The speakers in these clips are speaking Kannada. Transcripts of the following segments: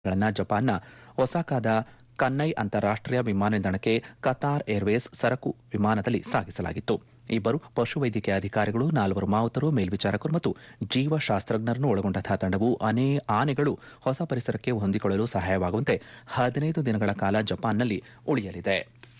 ಗಳನ್ನ ಜಪಾನ್ನ ಒಸಾಕಾದ ಕನ್ನೈ ಅಂತಾರಾಷ್ಟೀಯ ವಿಮಾನ ನಿಲ್ದಾಣಕ್ಕೆ ಕತಾರ್ ಏರ್ವೇಸ್ ಸರಕು ವಿಮಾನದಲ್ಲಿ ಸಾಗಿಸಲಾಗಿತ್ತು ಇಬ್ಬರು ಪಶುವೈದ್ಯಕೀಯ ಅಧಿಕಾರಿಗಳು ನಾಲ್ವರು ಮಾವುತರು ಮೇಲ್ವಿಚಾರಕರು ಮತ್ತು ಜೀವಶಾಸ್ತ್ರಜ್ಞರನ್ನು ಒಳಗೊಂಡಂತಹ ತಂಡವು ಆನೆಗಳು ಹೊಸ ಪರಿಸರಕ್ಕೆ ಹೊಂದಿಕೊಳ್ಳಲು ಸಹಾಯವಾಗುವಂತೆ ಹದಿನೈದು ದಿನಗಳ ಕಾಲ ಜಪಾನ್ನಲ್ಲಿ ಉಳಿಯಲಿದೆ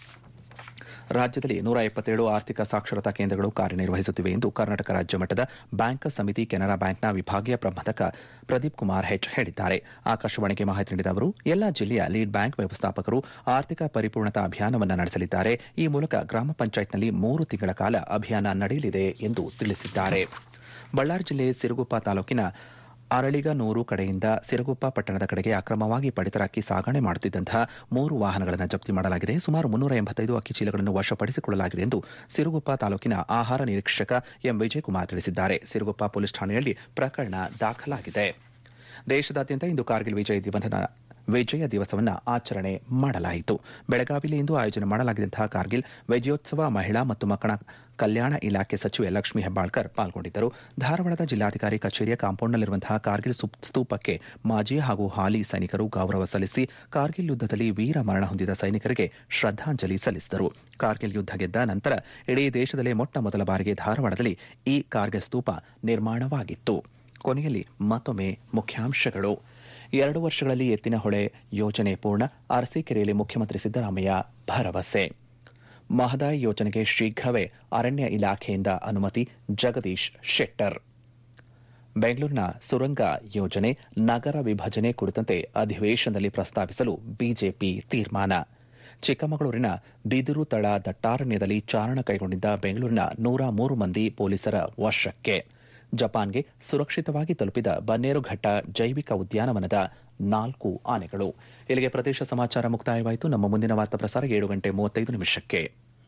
ರಾಜ್ಯದಲ್ಲಿ ನೂರ ಎಪ್ಪತ್ತೇಳು ಆರ್ಥಿಕ ಸಾಕ್ಷರತಾ ಕೇಂದ್ರಗಳು ಕಾರ್ಯನಿರ್ವಹಿಸುತ್ತಿವೆ ಎಂದು ಕರ್ನಾಟಕ ರಾಜ್ಯ ಮಟ್ಟದ ಬ್ಯಾಂಕರ್ಸ್ ಸಮಿತಿ ಕೆನರಾ ಬ್ಯಾಂಕ್ನ ವಿಭಾಗೀಯ ಪ್ರಬಂಧಕ ಪ್ರದೀಪ್ ಕುಮಾರ್ ಹೆಚ್ ಹೇಳಿದ್ದಾರೆ ಆಕಾಶವಾಣಿಗೆ ಮಾಹಿತಿ ನೀಡಿದ ಅವರು ಎಲ್ಲಾ ಜಿಲ್ಲೆಯ ಲೀಡ್ ಬ್ಯಾಂಕ್ ವ್ಯವಸ್ಥಾಪಕರು ಆರ್ಥಿಕ ಪರಿಪೂರ್ಣತಾ ಅಭಿಯಾನವನ್ನು ನಡೆಸಲಿದ್ದಾರೆ ಈ ಮೂಲಕ ಗ್ರಾಮ ಪಂಚಾಯತ್ನಲ್ಲಿ ಮೂರು ತಿಂಗಳ ಕಾಲ ಅಭಿಯಾನ ನಡೆಯಲಿದೆ ಎಂದು ತಿಳಿಸಿದ್ದಾರೆ ಬಳ್ಳಾರಿ ಜಿಲ್ಲೆ ಸಿರುಗುಪ್ಪ ತಾಲೂಕಿನ ಅರಳಿಗನೂರು ಕಡೆಯಿಂದ ಸಿರುಗುಪ್ಪ ಪಟ್ಟಣದ ಕಡೆಗೆ ಅಕ್ರಮವಾಗಿ ಪಡಿತರ ಅಕ್ಕಿ ಸಾಗಣೆ ಮಾಡುತ್ತಿದ್ದಂತಹ ಮೂರು ವಾಹನಗಳನ್ನು ಜಪ್ತಿ ಮಾಡಲಾಗಿದೆ ಸುಮಾರು ಮುನ್ನೂರ ಎಂಬತ್ತೈದು ಅಕ್ಕಿ ಚೀಲಗಳನ್ನು ವಶಪಡಿಸಿಕೊಳ್ಳಲಾಗಿದೆ ಎಂದು ಸಿರುಗುಪ್ಪ ತಾಲೂಕಿನ ಆಹಾರ ನಿರೀಕ್ಷಕ ಎಂ ವಿಜಯಕುಮಾರ್ ತಿಳಿಸಿದ್ದಾರೆ ಸಿರುಗುಪ್ಪ ಪೊಲೀಸ್ ಠಾಣೆಯಲ್ಲಿ ಪ್ರಕರಣ ದಾಖಲಾಗಿದೆ ದೇಶದಾದ್ಯಂತ ಇಂದು ಕಾರ್ಗಿಲ್ ವಿಜಯ ದಿವಸದ ವಿಜಯ ದಿವಸವನ್ನು ಆಚರಣೆ ಮಾಡಲಾಯಿತು ಬೆಳಗಾವಿಯಲ್ಲಿ ಇಂದು ಆಯೋಜನೆ ಮಾಡಲಾಗಿದ್ದಂತಹ ಕಾರ್ಗಿಲ್ ವಿಜಯೋತ್ಸವ ಮಹಿಳಾ ಮತ್ತು ಮಕ್ಕಳ ಕಲ್ಯಾಣ ಇಲಾಖೆ ಸಚಿವೆ ಲಕ್ಷ್ಮೀ ಹೆಬ್ಬಾಳ್ಕರ್ ಪಾಲ್ಗೊಂಡಿದ್ದರು ಧಾರವಾಡದ ಜಿಲ್ಲಾಧಿಕಾರಿ ಕಚೇರಿಯ ಕಾಂಪೌಂಡ್ನಲ್ಲಿರುವಂತಹ ಕಾರ್ಗಿಲ್ ಸ್ತೂಪಕ್ಕೆ ಮಾಜಿ ಹಾಗೂ ಹಾಲಿ ಸೈನಿಕರು ಗೌರವ ಸಲ್ಲಿಸಿ ಕಾರ್ಗಿಲ್ ಯುದ್ದದಲ್ಲಿ ವೀರ ಮರಣ ಹೊಂದಿದ ಸೈನಿಕರಿಗೆ ಶ್ರದ್ದಾಂಜಲಿ ಸಲ್ಲಿಸಿದರು ಕಾರ್ಗಿಲ್ ಯುದ್ದ ಗೆದ್ದ ನಂತರ ಇಡೀ ದೇಶದಲ್ಲೇ ಮೊಟ್ಟ ಮೊದಲ ಬಾರಿಗೆ ಧಾರವಾಡದಲ್ಲಿ ಈ ಕಾರ್ಗಿಲ್ ಸ್ತೂಪ ನಿರ್ಮಾಣವಾಗಿತ್ತು ಕೊನೆಯಲ್ಲಿ ಮತ್ತೊಮ್ಮೆ ಮುಖ್ಯಾಂಶಗಳು ಎರಡು ವರ್ಷಗಳಲ್ಲಿ ಎತ್ತಿನ ಹೊಳೆ ಯೋಜನೆ ಪೂರ್ಣ ಅರಸೀಕೆರೆಯಲ್ಲಿ ಮುಖ್ಯಮಂತ್ರಿ ಸಿದ್ದರಾಮಯ್ಯ ಭರವಸೆ ಮಹದಾಯಿ ಯೋಜನೆಗೆ ಶೀಘ್ರವೇ ಅರಣ್ಯ ಇಲಾಖೆಯಿಂದ ಅನುಮತಿ ಜಗದೀಶ್ ಶೆಟ್ಟರ್ ಬೆಂಗಳೂರಿನ ಸುರಂಗ ಯೋಜನೆ ನಗರ ವಿಭಜನೆ ಕುರಿತಂತೆ ಅಧಿವೇಶನದಲ್ಲಿ ಪ್ರಸ್ತಾವಿಸಲು ಬಿಜೆಪಿ ತೀರ್ಮಾನ ಚಿಕ್ಕಮಗಳೂರಿನ ಬಿದಿರು ತಳ ದಟ್ಟಾರಣ್ಯದಲ್ಲಿ ಚಾರಣ ಕೈಗೊಂಡಿದ್ದ ಬೆಂಗಳೂರಿನ ನೂರ ಮೂರು ಮಂದಿ ಪೊಲೀಸರ ವಶಕ್ಕೆ ಜಪಾನ್ಗೆ ಸುರಕ್ಷಿತವಾಗಿ ತಲುಪಿದ ಬನ್ನೇರುಘಟ್ಟ ಜೈವಿಕ ಉದ್ಯಾನವನದ ನಾಲ್ಕು ಆನೆಗಳು ಇಲ್ಲಿಗೆ ಪ್ರದೇಶ ಸಮಾಚಾರ ಮುಕ್ತಾಯವಾಯಿತು ನಮ್ಮ ಮುಂದಿನ ವಾರ್ತಾ ಪ್ರಸಾರ ಏಳು ಗಂಟೆ ಮೂವತ್ತೈದು ನಿಮಿಷಕ್ಕೆ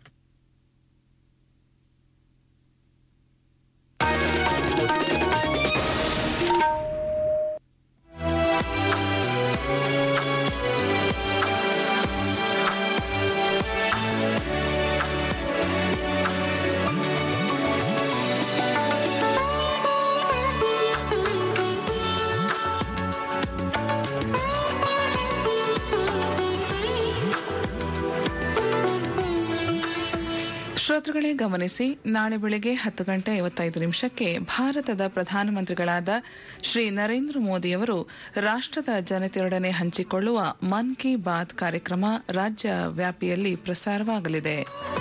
ಶ್ರೋತೃಗಳೇ ಗಮನಿಸಿ ನಾಳೆ ಬೆಳಗ್ಗೆ ಹತ್ತು ಗಂಟೆ ಐವತ್ತೈದು ನಿಮಿಷಕ್ಕೆ ಭಾರತದ ಪ್ರಧಾನಮಂತ್ರಿಗಳಾದ ಶ್ರೀ ನರೇಂದ್ರ ಮೋದಿಯವರು ರಾಷ್ಟದ ಜನತೆಯೊಡನೆ ಹಂಚಿಕೊಳ್ಳುವ ಮನ್ ಕಿ ಬಾತ್ ಕಾರ್ಯಕ್ರಮ ರಾಜ್ಯ ವ್ಯಾಪಿಯಲ್ಲಿ ಪ್ರಸಾರವಾಗಲಿದೆ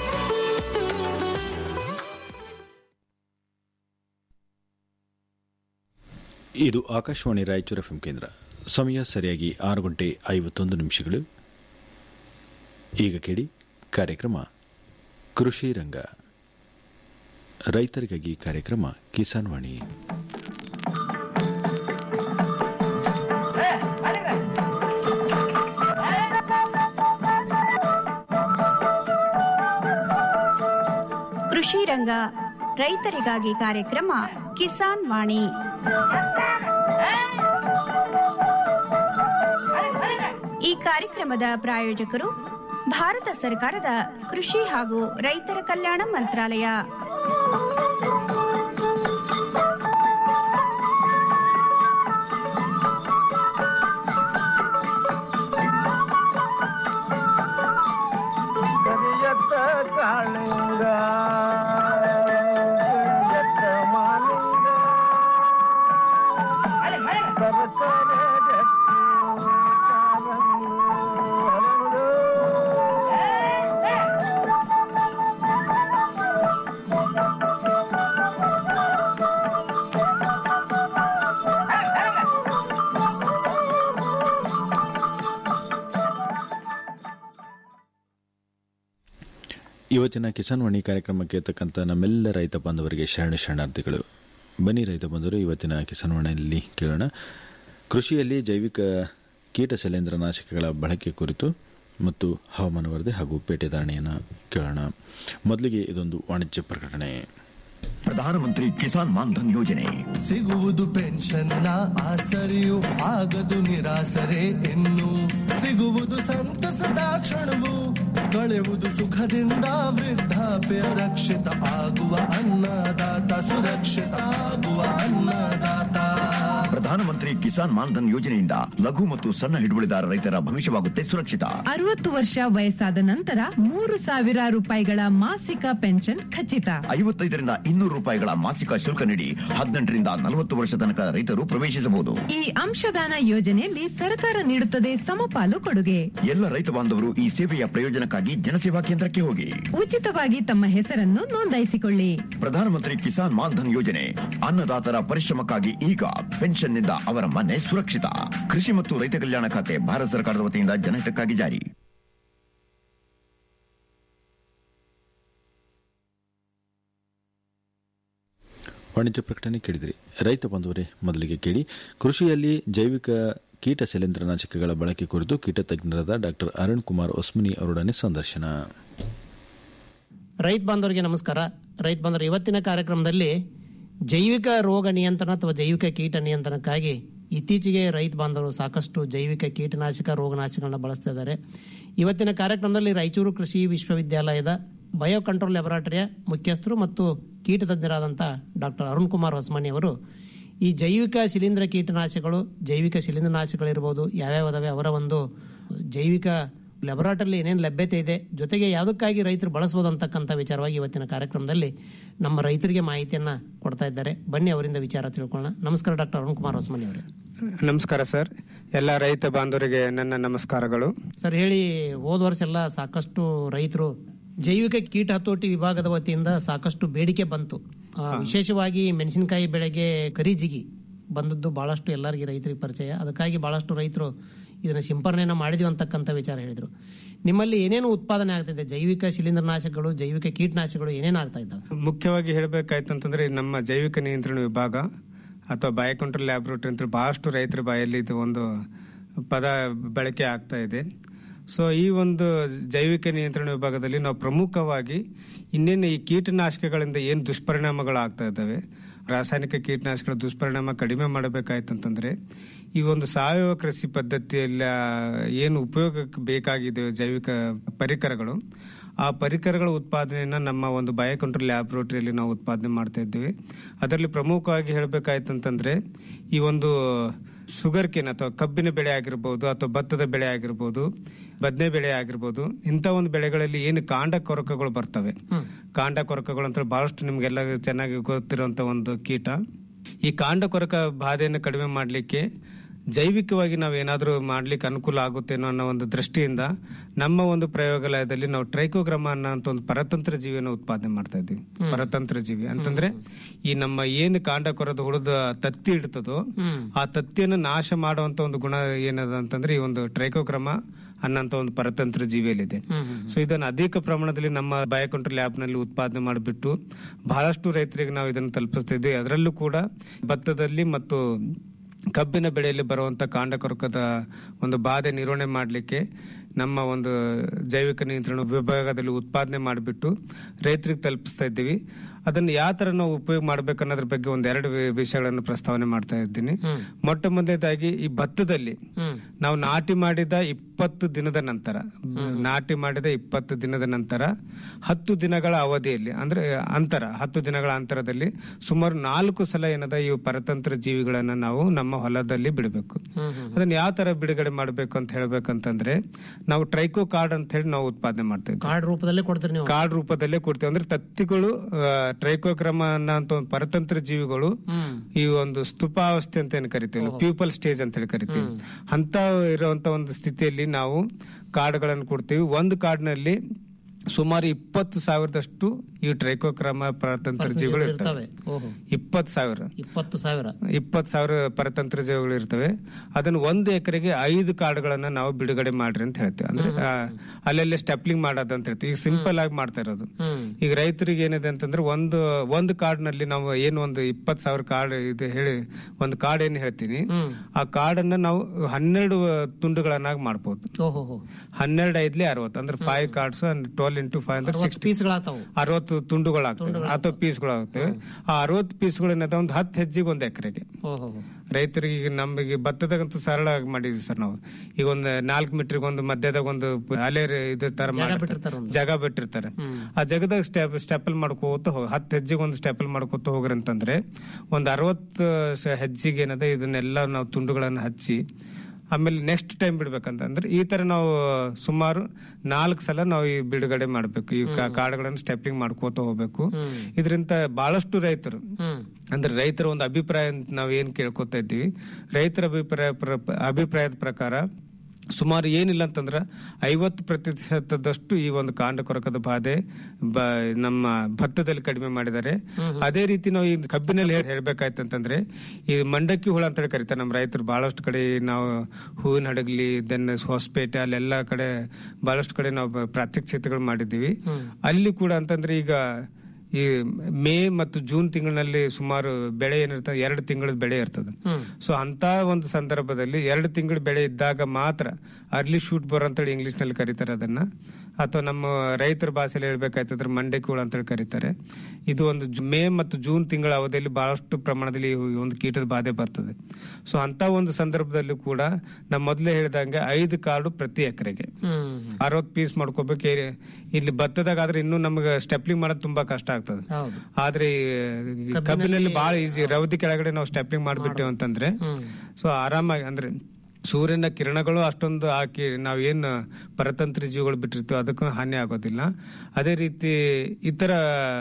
ಇದು ಆಕಾಶವಾಣಿ ರಾಯಚೂರು ಎಫ್ಎಂ ಕೇಂದ್ರ ಸಮಯ ಸರಿಯಾಗಿ ಆರು ಗಂಟೆ ಐವತ್ತೊಂದು ನಿಮಿಷಗಳು ಈಗ ಕೇಳಿ ಕಾರ್ಯಕ್ರಮ ಕೃಷಿ ರಂಗ ರೈತರಿಗಾಗಿ ಕಾರ್ಯಕ್ರಮ ಕಿಸಾನ್ ವಾಣಿ ಕೃಷಿ ರಂಗ ರೈತರಿಗಾಗಿ ಕಾರ್ಯಕ್ರಮ ಕಿಸಾನ್ ವಾಣಿ ಈ ಕಾರ್ಯಕ್ರಮದ ಪ್ರಾಯೋಜಕರು ಭಾರತ ಸರ್ಕಾರದ ಕೃಷಿ ಹಾಗೂ ರೈತರ ಕಲ್ಯಾಣ ಮಂತ್ರಾಲಯ ಕರಿಯತ್ತ ಕಾಳಿಂಗ ಕರಿಯತ್ತ ಮಾಲಿಂಗ ಸರಸರ ಜಟ್ಟಿ ಕಾಲಂದು ಹರಳು. ಇವತ್ತಿನ ಕಿಸಾನ್ ವಾಣಿ ಕಾರ್ಯಕ್ರಮಕ್ಕೆ ತಕ್ಕಂಥ ನಮ್ಮೆಲ್ಲ ರೈತ ಬಾಂಧವರಿಗೆ ಶರಣ ಶರಣಾರ್ಥಿಗಳು ಬನ್ನಿ ರೈತ ಬಂಧುವರು ಇವತ್ತಿನ ಕಿಸಾನ್ ವಾಣಿಯಲ್ಲಿ ಕೇಳೋಣ ಕೃಷಿಯಲ್ಲಿ ಜೈವಿಕ ಕೀಟ ಶಿಲೇಂದ್ರನಾಶಕಗಳ ಬಳಕೆ ಕುರಿತು ಮತ್ತು ಹವಾಮಾನ ವರದಿ ಹಾಗೂ ಪೇಟೆ ಧಾರಣೆಯನ್ನು ಕೇಳೋಣ ಮೊದಲಿಗೆ ಇದೊಂದು ವಾಣಿಜ್ಯ ಪ್ರಕಟಣೆ ಪ್ರಧಾನಮಂತ್ರಿ ಕಿಸಾನ್ ಮಾನ್ಧನ್ ಯೋಜನೆ ಸಿಗುವುದು ಪೆನ್ಷನ್ನ ಆಸರೆಯು ಆಗದು ನಿರಾಸರೆ ಇನ್ನು ಸಿಗುವುದು ಸಂತಸದ ಕ್ಷಣವು ಕಳೆಯುವುದು ಸುಖದಿಂದ ವೃದ್ಧಾಪ್ಯ ರಕ್ಷಿತ ಆಗುವ ಅನ್ನದಾತ ಸುರಕ್ಷಿತ ಆಗುವ ಅನ್ನದಾತ ಪ್ರಧಾನಮಂತ್ರಿ ಕಿಸಾನ್ ಮಾನ್ಧನ್ ಯೋಜನೆಯಿಂದ ಲಘು ಮತ್ತು ಸಣ್ಣ ಹಿಡುವಳಿದಾರ ರೈತರ ಭವಿಷ್ಯವಾಗುತ್ತೆ ಸುರಕ್ಷಿತ ಅರವತ್ತು ವರ್ಷ ವಯಸ್ಸಾದ ನಂತರ ಮೂರು ಸಾವಿರ ರೂಪಾಯಿಗಳ ಮಾಸಿಕ ಪೆನ್ಷನ್ ಖಚಿತ ಐವತ್ತೈದರಿಂದ ಇನ್ನೂರು ರೂಪಾಯಿಗಳ ಮಾಸಿಕ ಶುಲ್ಕ ನೀಡಿ ಹದಿನೆಂಟರಿಂದ ನಲವತ್ತು ವರ್ಷ ತನಕ ರೈತರು ಪ್ರವೇಶಿಸಬಹುದು ಈ ಅಂಶದಾನ ಯೋಜನೆಯಲ್ಲಿ ಸರ್ಕಾರ ನೀಡುತ್ತದೆ ಸಮಪಾಲು ಕೊಡುಗೆ ಎಲ್ಲ ರೈತ ಬಾಂಧವರು ಈ ಸೇವೆಯ ಪ್ರಯೋಜನಕ್ಕಾಗಿ ಜನಸೇವಾ ಕೇಂದ್ರಕ್ಕೆ ಹೋಗಿ ಉಚಿತವಾಗಿ ತಮ್ಮ ಹೆಸರನ್ನು ನೋಂದಾಯಿಸಿಕೊಳ್ಳಿ ಪ್ರಧಾನಮಂತ್ರಿ ಕಿಸಾನ್ ಮಾನ್ಧನ್ ಯೋಜನೆ ಅನ್ನದಾತರ ಪರಿಶ್ರಮಕ್ಕಾಗಿ ಈಗ ಪೆನ್ಷನ್ನಿಂದ ಅವರ ಮನೆ ಸುರಕ್ಷಿತ ಕೃಷಿ ಮತ್ತು ರೈತ ಕಲ್ಯಾಣ ಖಾತೆ ಭಾರತ ಸರ್ಕಾರದ ವತಿಯಿಂದ ಜನಹಿತಕ್ಕಾಗಿ ಜಾರಿ ವಾಣಿಜ್ಯ ಪ್ರಕಟಣೆ ಕೇಳಿದ್ರಿ ರೈತ ಬಂಧುವರೇ ಮೊದಲಿಗೆ ಕೇಳಿ ಕೃಷಿಯಲ್ಲಿ ಜೈವಿಕ ಕೀಟ ಶಿಲೀಂಧ್ರನಾಶಕಗಳ ಬಳಕೆ ಕುರಿತು ಕೀಟ ತಜ್ಞರಾದ ಡಾಕ್ಟರ್ ಅರುಣ್ ಕುಮಾರ್ ಒಸ್ಮಿನಿ ಅವರೊಡನೆ ಸಂದರ್ಶನ ರೈತ ಬಾಂಧವರಿಗೆ ನಮಸ್ಕಾರ ರೈತ ಬಾಂಧವರು ಇವತ್ತಿನ ಕಾರ್ಯಕ್ರಮದಲ್ಲಿ ಜೈವಿಕ ರೋಗ ನಿಯಂತ್ರಣ ಅಥವಾ ಜೈವಿಕ ಕೀಟ ನಿಯಂತ್ರಣಕ್ಕಾಗಿ ಇತ್ತೀಚೆಗೆ ರೈತ ಬಾಂಧವರು ಸಾಕಷ್ಟು ಜೈವಿಕ ಕೀಟನಾಶಕ ರೋಗನಾಶಕಗಳನ್ನ ಬಳಸ್ತಾ ಇದ್ದಾರೆ ಇವತ್ತಿನ ಕಾರ್ಯಕ್ರಮದಲ್ಲಿ ರಾಯಚೂರು ಕೃಷಿ ವಿಶ್ವವಿದ್ಯಾಲಯದ ಬಯೋ ಕಂಟ್ರೋಲ್ ಲ್ಯಾಬೊರೇಟರಿಯ ಮುಖ್ಯಸ್ಥರು ಮತ್ತು ಕೀಟ ತಜ್ಞರಾದಂಥ ಡಾಕ್ಟರ್ ಅರುಣ್ ಕುಮಾರ್ ಹೊಸಮನಿ ಅವರು ಈ ಜೈವಿಕ ಶಿಲೀಂಧ್ರ ಕೀಟನಾಶಕಗಳು ಜೈವಿಕ ಶಿಲೀಂಧ್ರನಾಶಕಗಳಿರ್ಬೋದು ಯಾವ್ಯಾವ ಅದಾವೆ ಅವರ ಒಂದು ಜೈವಿಕ ಲ್ಯಾಬೊರೇಟರಿಲಿ ಏನೇನು ಲಭ್ಯತೆ ಇದೆ ಜೊತೆಗೆ ಯಾವುದಕ್ಕಾಗಿ ರೈತರು ಬಳಸಬಹುದು ಅಂತಕ್ಕಂಥ ವಿಚಾರವಾಗಿ ಇವತ್ತಿನ ಕಾರ್ಯಕ್ರಮದಲ್ಲಿ ನಮ್ಮ ರೈತರಿಗೆ ಮಾಹಿತಿಯನ್ನ ಕೊಡ್ತಾ ಇದ್ದಾರೆ ಬನ್ನಿ ಅವರಿಂದ ವಿಚಾರ ತಿಳ್ಕೊಳ್ಳೋಣ ನಮಸ್ಕಾರ ಡಾಕ್ಟರ್ ಅರುಣ್ ಕುಮಾರ್ ಹೊಸಮನಿ ಅವರೇ ನಮಸ್ಕಾರ ಸರ್ ಎಲ್ಲ ರೈತ ಬಾಂಧವರಿಗೆ ನನ್ನ ನಮಸ್ಕಾರಗಳು ಸರ್ ಹೇಳಿ ಹೋದ ವರ್ಷ ಎಲ್ಲ ಸಾಕಷ್ಟು ರೈತರು ಜೈವಿಕ ಕೀಟ ಹತೋಟಿ ವಿಭಾಗದ ವತಿಯಿಂದ ಸಾಕಷ್ಟು ಬೇಡಿಕೆ ಬಂತು ಆ, ವಿಶೇಷವಾಗಿ ಮೆಣಸಿನಕಾಯಿ ಬೆಳೆಗೆ ಕರಿಜಿಗಿ ಬಂದದ್ದು ಬಹಳಷ್ಟು ಎಲ್ಲರಿಗೆ ರೈತರಿಗೆ ಪರಿಚಯ ಅದಕ್ಕಾಗಿ ಬಹಳಷ್ಟು ರೈತರು ಇದನ್ನ ಸಿಂಪರಣೆಯನ್ನು ಮಾಡಿದ್ವಿ ಅಂತಕ್ಕಂಥ ವಿಚಾರ ಹೇಳಿದ್ರು ನಿಮ್ಮಲ್ಲಿ ಏನೇನು ಉತ್ಪಾದನೆ ಆಗ್ತಿದೆ ಜೈವಿಕ ಶಿಲೀಂಧ್ರನಾಶಕಗಳು ಜೈವಿಕ ಕೀಟನಾಶಕಗಳು ಏನೇನು ಆಗ್ತಾ ಇದ್ದಾವೆ ಮುಖ್ಯವಾಗಿ ಹೇಳಬೇಕಾಯ್ತಂತಂದ್ರೆ ನಮ್ಮ ಜೈವಿಕ ನಿಯಂತ್ರಣ ವಿಭಾಗ ಅಥವಾ ಬಯೋ ಕಂಟ್ರೋಲ್ ಲ್ಯಾಬ್ರೋಟರಿ ಅಂತ ಬಹಳಷ್ಟು ರೈತರ ಬಾಯಲ್ಲಿ ಇದು ಒಂದು ಪದ ಬಳಕೆ ಆಗ್ತಾ ಇದೆ ಸೊ ಈ ಒಂದು ಜೈವಿಕ ನಿಯಂತ್ರಣ ವಿಭಾಗದಲ್ಲಿ ನಾವು ಪ್ರಮುಖವಾಗಿ ಇನ್ನೇನು ಈ ಕೀಟನಾಶಕಗಳಿಂದ ಏನು ದುಷ್ಪರಿಣಾಮಗಳು ಆಗ್ತಾ ಇದ್ದಾವೆ ರಾಸಾಯನಿಕ ಕೀಟನಾಶಕಗಳ ದುಷ್ಪರಿಣಾಮ ಕಡಿಮೆ ಮಾಡಬೇಕಾಯ್ತಂತಂದ್ರೆ ಈ ಒಂದು ಸಾವಯವ ಕೃಷಿ ಪದ್ಧತಿಯಲ್ಲಿ ಆ, ಏನು ಉಪಯೋಗಕ್ಕೆ ಬೇಕಾಗಿದೆ ಜೈವಿಕ ಪರಿಕರಗಳು ಆ ಪರಿಕರಗಳ ಉತ್ಪಾದನೆಯನ್ನ ನಮ್ಮ ಒಂದು ಬಯೋ ಕಂಟ್ರೋಲ್ ಲ್ಯಾಬ್ರೋಟರಿಯಲ್ಲಿ ನಾವು ಉತ್ಪಾದನೆ ಮಾಡ್ತಾ ಇದ್ದೀವಿ ಅದರಲ್ಲಿ ಪ್ರಮುಖವಾಗಿ ಹೇಳಬೇಕಾಯ್ತಂತಂದ್ರೆ ಈ ಒಂದು ಶುಗರ್ ಕೇನ್ ಅಥವಾ ಕಬ್ಬಿನ ಬೆಳೆ ಆಗಿರ್ಬೋದು ಅಥವಾ ಭತ್ತದ ಬೆಳೆ ಆಗಿರ್ಬೋದು ಬದನೆ ಬೆಳೆ ಆಗಿರ್ಬೋದು ಇಂಥ ಒಂದು ಬೆಳೆಗಳಲ್ಲಿ ಏನು ಕಾಂಡ ಕೊರಕಗಳು ಬರ್ತವೆ ಕಾಂಡ ಕೊರಕಗಳು ಅಂತ ಬಹಳಷ್ಟು ನಿಮ್ಗೆಲ್ಲ ಚೆನ್ನಾಗಿ ಗೊತ್ತಿರುವಂತ ಒಂದು ಕೀಟ ಈ ಕಾಂಡ ಕೊರಕ ಬಾಧೆಯನ್ನು ಕಡಿಮೆ ಮಾಡಲಿಕ್ಕೆ ಜೈವಿಕವಾಗಿ ನಾವು ಏನಾದರೂ ಮಾಡ್ಲಿಕ್ಕೆ ಅನುಕೂಲ ಆಗುತ್ತೇನೋ ಅನ್ನೋ ಒಂದು ದೃಷ್ಟಿಯಿಂದ ನಮ್ಮ ಒಂದು ಪ್ರಯೋಗಾಲಯದಲ್ಲಿ ನಾವು ಟ್ರೈಕೋಗ್ರಾಮ ಅನ್ನೋ ಅಂತ ಒಂದು ಪರತಂತ್ರ ಜೀವಿಯನ್ನು ಉತ್ಪಾದನೆ ಮಾಡ್ತಾ ಇದ್ದೀವಿ ಪರತಂತ್ರ ಜೀವಿ ಅಂತಂದ್ರೆ ಈ ನಮ್ಮ ಏನು ಕಾಂಡ ಕೊರದ ಹುಳದ ತತ್ತಿ ಇಡ್ತದೋ ಆ ತತ್ತಿಯನ್ನು ನಾಶ ಮಾಡುವಂತ ಒಂದು ಗುಣ ಏನದ ಅಂತಂದ್ರೆ ಈ ಒಂದು ಟ್ರೈಕೋಗ್ರಾಮ ಅನ್ನಂತ ಒಂದು ಪರತಂತ್ರ ಜೀವಿಯಲ್ಲಿದೆ ಸೊ ಇದನ್ನು ಅಧಿಕ ಪ್ರಮಾಣದಲ್ಲಿ ನಮ್ಮ ಬಯೋ ಕಂಟ್ರೋಲ್ ಲ್ಯಾಬ್ ನಲ್ಲಿ ಉತ್ಪಾದನೆ ಮಾಡಿಬಿಟ್ಟು ಬಹಳಷ್ಟು ರೈತರಿಗೆ ನಾವು ಇದನ್ನು ತಲುಪಿಸ್ತಾ ಇದ್ವಿ ಅದರಲ್ಲೂ ಕೂಡ ಭತ್ತದಲ್ಲಿ ಮತ್ತು ಕಬ್ಬಿನ ಬೆಳೆಯಲ್ಲಿ ಬರುವಂತ ಕಾಂಡ ಕೊರಕದ ಒಂದು ಬಾಧೆ ನಿರ್ವಹಣೆ ಮಾಡಲಿಕ್ಕೆ ನಮ್ಮ ಒಂದು ಜೈವಿಕ ನಿಯಂತ್ರಣ ವಿಭಾಗದಲ್ಲಿ ಉತ್ಪಾದನೆ ಮಾಡಿಬಿಟ್ಟು ರೈತರಿಗೆ ತಲುಪಿಸ್ತಾ ಇದ್ದೀವಿ ಅದನ್ನು ಯಾವ ತರ ನಾವು ಉಪಯೋಗ ಮಾಡ್ಬೇಕು ಅನ್ನೋದ್ರ ಬಗ್ಗೆ ಒಂದ್ ಎರಡು ವಿ- ವಿಷಯಗಳನ್ನು ಪ್ರಸ್ತಾವನೆ ಮಾಡ್ತಾ ಇದ್ದೀನಿ ಮೊಟ್ಟ ಮೊದಲನೇದಾಗಿ ಈ ಭತ್ತದಲ್ಲಿ ನಾವು ನಾಟಿ ಮಾಡಿದ ಇಪ್ಪತ್ತು ದಿನದ ನಂತರ ನಾಟಿ ಮಾಡಿದ ಇಪ್ಪತ್ತು ದಿನದ ನಂತರ ಹತ್ತು ದಿನಗಳ ಅವಧಿಯಲ್ಲಿ ಅಂದ್ರೆ ಅಂತರ ಹತ್ತು ದಿನಗಳ ಅಂತರದಲ್ಲಿ ಸುಮಾರು ನಾಲ್ಕು ಸಲ ಏನದ ಈ ಪರತಂತ್ರ ಜೀವಿಗಳನ್ನ ನಾವು ನಮ್ಮ ಹೊಲದಲ್ಲಿ ಬಿಡಬೇಕು ಅದನ್ನ ಯಾವ ತರ ಬಿಡುಗಡೆ ಮಾಡಬೇಕು ಅಂತ ಹೇಳ್ಬೇಕಂತಂದ್ರೆ ನಾವು ಟ್ರೈಕೋ ಕಾರ್ಡ್ ಅಂತ ಹೇಳಿ ನಾವು ಉತ್ಪಾದನೆ ಮಾಡ್ತಾ ಇದ್ದೀವಿ ಕಾರ್ಡ್ ರೂಪದಲ್ಲೇ ಕೊಡ್ತೀರಿ ನೀವು ಕಾರ್ಡ್ ರೂಪದಲ್ಲೇ ಕೊಡ್ತೇವೆ ಅಂದ್ರೆ ತತ್ತಿಗಳು ಟ್ರೈಕೋಕ್ರಮ ಅನ್ನೋ ಅಂತ ಒಂದು ಪರತಂತ್ರ ಜೀವಿಗಳು ಈ ಒಂದು ಸ್ತುಪಾವಸ್ಥೆ ಅಂತ ಏನು ಕರಿತೀವಿ ಪ್ಯೂಪಲ್ ಸ್ಟೇಜ್ ಅಂತ ಹೇಳಿ ಕರಿತೀವಿ ಅಂತ ಇರುವಂತ ಒಂದು ಸ್ಥಿತಿಯಲ್ಲಿ ನಾವು ಕಾರ್ಡ್ಗಳನ್ನು ಕೊಡ್ತೀವಿ ಒಂದು ಕಾರ್ಡ್ನಲ್ಲಿ ಸುಮಾರು ಇಪ್ಪತ್ತು ಸಾವಿರದಷ್ಟು ಈ ಟ್ರೈಕೋಕ್ರಮ ಪರತಂತ್ರ ಜೀವಿಗಳು ಇರ್ತವೆ ಓಹೋ ಇಪ್ಪತ್ತು ಸಾವಿರ ಇಪ್ಪತ್ತು ಸಾವಿರ ಇಪ್ಪತ್ತು ಸಾವಿರ ಪರತಂತ್ರ ಜೀವಿಗಳು ಇರ್ತವೆ ಅದನ್ನ ಒಂದು ಎಕರೆಗೆ ಐದು ಕಾರ್ಡ್ಗಳನ್ನ ನಾವು ಬಿಡುಗಡೆ ಮಾಡ್ರಿ ಅಂತ ಹೇಳ್ತೇವೆ ಅಂದ್ರೆ ಆ, ಅಲ್ಲಲ್ಲೇ ಸ್ಟೆಪ್ಲಿಂಗ್ ಮಾಡೋದು ಅಂತ ಹೇಳ್ತೀವಿ ಈಗ ಸಿಂಪಲ್ ಆಗಿ ಮಾಡ್ತಾ ಇರೋದು ಈಗ ರೈತರಿಗೆ ಏನಿದೆ ಅಂತಂದ್ರೆ ಒಂದು ಒಂದು ಕಾರ್ಡ್ ನಲ್ಲಿ ನಾವು ಏನು ಒಂದು ಇಪ್ಪತ್ತು ಸಾವಿರ ಕಾರ್ಡ್ ಇದು ಹೇಳಿ ಒಂದು ಕಾರ್ಡ್ ಏನ್ ಹೇಳ್ತೀನಿ ಆ ಕಾರ್ಡ್ ಅನ್ನ ನಾವು ಹನ್ನೆರಡು ತುಂಡುಗಳನ್ನಾಗಿ ಮಾಡ್ಬೋದು ಓಹೋ ಹೋ ಹನ್ನೆರಡು ಐದ್ಲಿ ಅರವತ್ತು ಅಂದ್ರೆ five cards and twelve small into five hundred sixty ಪೀಸ್ಗಳಾಗ್ತಾವು ಅರವತ್ತು ತುಂಡುಗಳಾಗ್ತವೆ ಅಥವಾ ಪೀಸ್ಗಳಾಗ್ತವೆ ಆ ಅರವತ್ತು ಪೀಸ್ಗಳು ಏನದ ಒಂದು ಹತ್ತು ಹೆಜ್ಜೆಗೆ ಒಂದು ಎಕರೆಗೆ ಓಹೋ ರೈತರಿಗೆ ಈಗ ನಮಗೆ ಭತ್ತದಾಗಂತೂ ಸರಳಾಗಿ ಮಾಡಿದ್ವಿ ಸರ್ ನಾವು ಈಗ ಒಂದು ನಾಲ್ಕು ಮೀಟರ್ಗೆ ಒಂದು ಮಧ್ಯದಾಗ ಒಂದು ಅಲೆ ಇದು ತರ ಮಾಡಿರ್ತಾರೆ. ಬಿಟ್ಟಿರ್ತಾರೆ ಒಂದು. ಜಾಗ ಬಿಟ್ಟಿರ್ತಾರೆ ಆ ಜಾಗದಾಗ ಸ್ಟೆಪ್ ಸ್ಟೆಪಲ್ ಮಾಡ್ಕೋತ ಹೋಗಿ ಹತ್ತು ಹೆಜ್ಜೆಗೆ ಒಂದು ಸ್ಟೆಪಲ್ ಮಾಡ್ಕೋತ ಹೋಗ್ರಿ ಅಂತಂದ್ರೆ ಒಂದು ಅರವತ್ತು ಸ- ಹೆಜ್ಜೆಗೆ ಏನದ ಇದನ್ನೆಲ್ಲ ನಾವು ತುಂಡುಗಳನ್ನು ಹಚ್ಚಿ ಆಮೇಲೆ ನೆಕ್ಸ್ಟ್ ಟೈಮ್ ಬಿಡ್ಬೇಕಂತಂದ್ರೆ ಈ ತರ ನಾವು ಸುಮಾರು ನಾಲ್ಕು ಸಲ ನಾವು ಈ ಬಿಡುಗಡೆ ಮಾಡ್ಬೇಕು ಈ ಕಾ- ಕಾಡುಗಳನ್ನು ಸ್ಟೆಪ್ಲಿಂಗ್ ಮಾಡ್ಕೋತ ಹೋಗ್ಬೇಕು ಇದರಿಂದ ಬಹಳಷ್ಟು ರೈತರು ಅಂದ್ರೆ ರೈತರ ಒಂದು ಅಭಿಪ್ರಾಯ ಅಂತ ನಾವು ಏನ್ ಕೇಳ್ಕೊತಾ ಇದ್ದೀವಿ ರೈತರ ಅಭಿಪ್ರಾಯ ಪ್ರ- ಅಭಿಪ್ರಾಯದ ಪ್ರಕಾರ ಸುಮಾರು ಏನಿಲ್ಲ ಅಂತಂದ್ರ ಐವತ್ತು ಪ್ರತಿಶತದಷ್ಟು ಈ ಒಂದು ಕಾಂಡ ಕೊರಕದ ಬಾಧೆ ಬ- ನಮ್ಮ ಭತ್ತದಲ್ಲಿ ಕಡಿಮೆ ಮಾಡಿದ್ದಾರೆ ಅದೇ ರೀತಿ ನಾವು ಈ ಕಬ್ಬಿನಲ್ಲಿ ಹೇಳ್- ಹೇಳ್ಬೇಕಾಯ್ತು ಅಂತಂದ್ರೆ ಈ ಮಂಡಕ್ಕಿ ಹುಳ ಅಂತ ಹೇಳಿ ಕರೀತಾರೆ ನಮ್ಮ ರೈತರು ಬಹಳಷ್ಟು ಕಡೆ ನಾವು ಹೂವಿನ ಹಡಗಲಿ ದೆನ್ ಹೊಸಪೇಟೆ ಅಲ್ಲೆಲ್ಲ ಕಡೆ ಬಹಳಷ್ಟು ಕಡೆ ನಾವು ಬ- ಪ್ರಾತ್ಯಕ್ಷಿತೆಗಳು ಮಾಡಿದ್ದೀವಿ ಅಲ್ಲಿ ಕೂಡ ಅಂತಂದ್ರೆ ಈಗ ಈ ಮೇ ಮತ್ತು ಜೂನ್ ತಿಂಗಳಿನಲ್ಲಿ ಸುಮಾರು ಬೆಳೆ ಏನಿರ್ತದೆ ಎರಡು ತಿಂಗಳ ಬೆಳೆ ಇರ್ತದೆ ಸೊ ಅಂತ ಒಂದು ಸಂದರ್ಭದಲ್ಲಿ ಎರಡು ತಿಂಗಳ ಬೆಳೆ ಇದ್ದಾಗ ಮಾತ್ರ ಅರ್ಲಿ ಶೂಟ್ ಬರೋ ಅಂತೇಳಿ ಇಂಗ್ಲಿಷ್ ನಲ್ಲಿ ಕರೀತಾರೆ ಅದನ್ನ ಅಥವಾ ನಮ್ಮ ರೈತರ ಭಾಷೆಯಲ್ಲಿ ಹೇಳ್ಬೇಕಾಯ್ತಂದ್ರೆ ಮಂಡಕ್ಕಿ ಹುಳ ಅಂತೇಳಿ ಕರೀತಾರೆ ಇದು ಒಂದು ಜು- ಮೇ ಮತ್ತು ಜೂನ್ ತಿಂಗಳ ಅವಧಿಯಲ್ಲಿ ಬಹಳಷ್ಟು ಪ್ರಮಾಣದಲ್ಲಿ ಈ ಒಂದು ಕೀಟದ ಬಾಧೆ ಬರ್ತದೆ ಸೊ ಅಂತ ಒಂದು ಸಂದರ್ಭದಲ್ಲೂ ಕೂಡ ನಮ್ಮ ಮೊದಲೇ ಹೇಳಿದಂಗೆ ಐದು ಕಾರ್ಡು ಪ್ರತಿ ಎಕರೆಗೆ ಅರವತ್ತು ಪೀಸ್ ಮಾಡ್ಕೋಬೇಕು ಏ- ಇಲ್ಲಿ ಭತ್ತದಾಗ ಆದ್ರೆ ಇನ್ನೂ ನಮ್ಗೆ ಸ್ಟೆಪ್ಲಿಂಗ್ ಮಾಡೋದು ತುಂಬಾ ಕಷ್ಟ ಆಗ್ತದೆ ಹೌದು ಆದ್ರೆ ಈ ಕಬ್ಬಿನಲ್ಲಿ ಬಹಳ ಈಸಿ ರವದಿ ಕೆಳಗಡೆ ನಾವು ಸ್ಟೆಪ್ಲಿಂಗ್ ಮಾಡ್ಬಿಟ್ಟೇವೆ ಅಂತಂದ್ರೆ ಸೊ ಆರಾಮಾಗಿ ಅಂದ್ರೆ ಸೂರ್ಯನ ಕಿರಣಗಳು ಅಷ್ಟೊಂದು ಹಾಕಿ ನಾವ್ ಏನ್ ಪರತಂತ್ರ ಜೀವಿಗಳು ಬಿಟ್ಟಿರ್ತೀವಿ ಅದಕ್ಕೂ ಹಾನಿ ಆಗೋದಿಲ್ಲ ಅದೇ ರೀತಿ ಇತರ